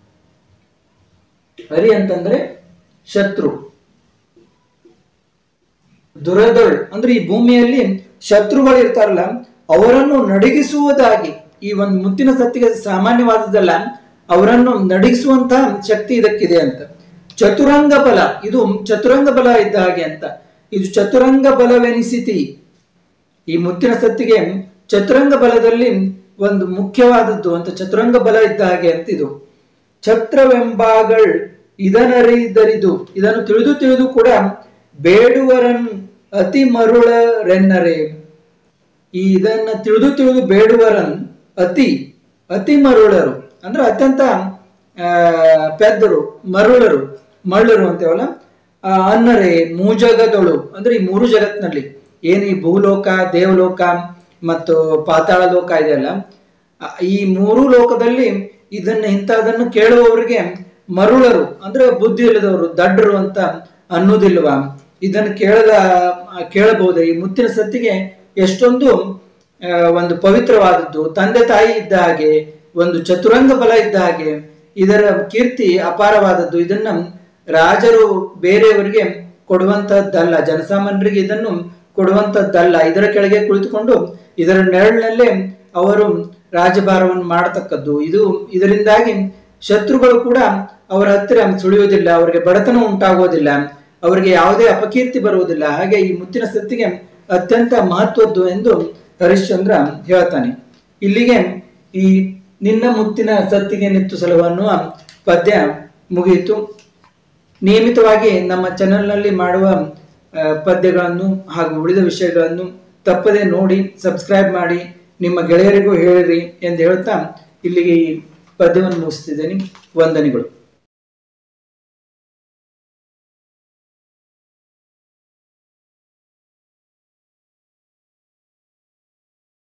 ಅರಿ ಅಂತಂದ್ರೆ ಶತ್ರು ದುರದೊಳ್ ಅಂದ್ರೆ ಈ ಭೂಮಿಯಲ್ಲಿ ಶತ್ರುಗಳು ಇರ್ತಾರಲ್ಲ ಅವರನ್ನು ನಡಗಿಸುವುದಾಗಿ ಈ ಒಂದು ಮುತ್ತಿನ ಸತ್ತಿಗೆ ಸಾಮಾನ್ಯವಾದದ್ದಲ್ಲ ಅವರನ್ನು ನಡಗಿಸುವಂತಹ ಶಕ್ತಿ ಇದಕ್ಕಿದೆ ಅಂತ ಚತುರಂಗ ಬಲ ಇದು ಚತುರಂಗ ಬಲ ಇದ್ದ ಹಾಗೆ ಅಂತ ಇದು ಚತುರಂಗ ಬಲವೆನಿಸಿತಿ ಈ ಮುತ್ತಿನ ಸತ್ತಿಗೆ ಚತುರಂಗ ಬಲದಲ್ಲಿ ಒಂದು ಮುಖ್ಯವಾದದ್ದು ಅಂತ ಚತುರಂಗ ಬಲ ಇದ್ದ ಹಾಗೆ ಅಂತ ಇದು ಛತ್ರವೆಂಬಾಗಳ್ ಇದನರಿದರಿದು ಇದನ್ನು ತಿಳಿದು ತಿಳಿದು ಕೂಡ ಬೇಡುವರನ್ ಅತಿ ಮರುಳರೆನ್ನರೆ ಈ ಇದನ್ನ ತಿಳಿದು ತಿಳಿದು ಬೇಡುವರನ್ ಅತಿ ಅತಿ ಮರುಳರು ಅಂದ್ರೆ ಅತ್ಯಂತ ಆ, ಪೆದ್ದರು ಮರುಳರು ಮಳ್ಳರು ಅಂತೇವಲ್ಲ ಆ, ಅನ್ನರೆ ಮೂಜಗದೊಳು ಅಂದ್ರೆ ಈ ಮೂರು ಜಗತ್ತಿನಲ್ಲಿ ಏನು ಈ ಭೂಲೋಕ ದೇವಲೋಕ ಮತ್ತು ಪಾತಾಳ ಲೋಕ ಇದೆಯಲ್ಲ ಆ, ಈ ಮೂರು ಲೋಕದಲ್ಲಿ ಇದನ್ನ ಇಂಥದನ್ನು ಕೇಳುವವರಿಗೆ ಮರುಳರು ಅಂದ್ರೆ ಬುದ್ಧಿ ಇಲ್ಲದವರು ದಡ್ಡರು ಅಂತ ಅನ್ನೋದಿಲ್ವಾ ಇದನ್ನು ಕೇಳದ ಕೇಳಬಹುದು ಈ ಮುತ್ತಿನ ಸತ್ತಿಗೆ ಎಷ್ಟೊಂದು ಆ, ಒಂದು ಪವಿತ್ರವಾದದ್ದು ತಂದೆ ತಾಯಿ ಇದ್ದ ಹಾಗೆ ಒಂದು ಚತುರಂಗ ಬಲ ಇದ್ದ ಹಾಗೆ ಇದರ ಕೀರ್ತಿ ಅಪಾರವಾದದ್ದು ಇದನ್ನ ರಾಜರು ಬೇರೆಯವರಿಗೆ ಕೊಡುವಂತಹದ್ದಲ್ಲ ಜನಸಾಮಾನ್ಯರಿಗೆ ಇದನ್ನು ಕೊಡುವಂತಹದ್ದಲ್ಲ ಇದರ ಕೆಳಗೆ ಕುಳಿತುಕೊಂಡು ಇದರ ನೆರಳಿನಲ್ಲೇ ಅವರು ರಾಜಭಾರವನ್ನು ಮಾಡತಕ್ಕದ್ದು ಇದು ಇದರಿಂದಾಗಿ ಶತ್ರುಗಳು ಕೂಡ ಅವರ ಹತ್ತಿರ ಸುಳಿಯುವುದಿಲ್ಲ ಅವರಿಗೆ ಬಡತನ ಉಂಟಾಗುವುದಿಲ್ಲ ಅವರಿಗೆ ಯಾವುದೇ ಅಪಕೀರ್ತಿ ಬರುವುದಿಲ್ಲ ಹಾಗೆ ಈ ಮುತ್ತಿನ ಸತ್ತಿಗೆ ಅತ್ಯಂತ ಮಹತ್ವದ್ದು ಎಂದು ಹರಿಶ್ಚಂದ್ರ ಹೇಳ್ತಾನೆ ಇಲ್ಲಿಗೆ ಈ ನಿನ್ನ ಮುತ್ತಿನ ಸತ್ತಿಗೆ ನಿತ್ತು ಸಲುವ ಅನ್ನುವ ಪದ್ಯ ಮುಗಿಯಿತು ನಿಯಮಿತವಾಗಿ ನಮ್ಮ ಚಾನೆಲ್ನಲ್ಲಿ ಮಾಡುವ ಆ, ಪದ್ಯಗಳನ್ನು ಹಾಗೂ ಉಳಿದ ವಿಷಯಗಳನ್ನು ತಪ್ಪದೆ ನೋಡಿ ಸಬ್ಸ್ಕ್ರೈಬ್ ಮಾಡಿ ನಿಮ್ಮ ಗೆಳೆಯರಿಗೂ ಹೇಳಿರಿ ಎಂದು ಹೇಳ್ತಾ ಇಲ್ಲಿಗೆ ಈ ಪದ್ಯವನ್ನು ಮುಗಿಸ್ತಿದ್ದೇನೆ ವಂದನೆಗಳು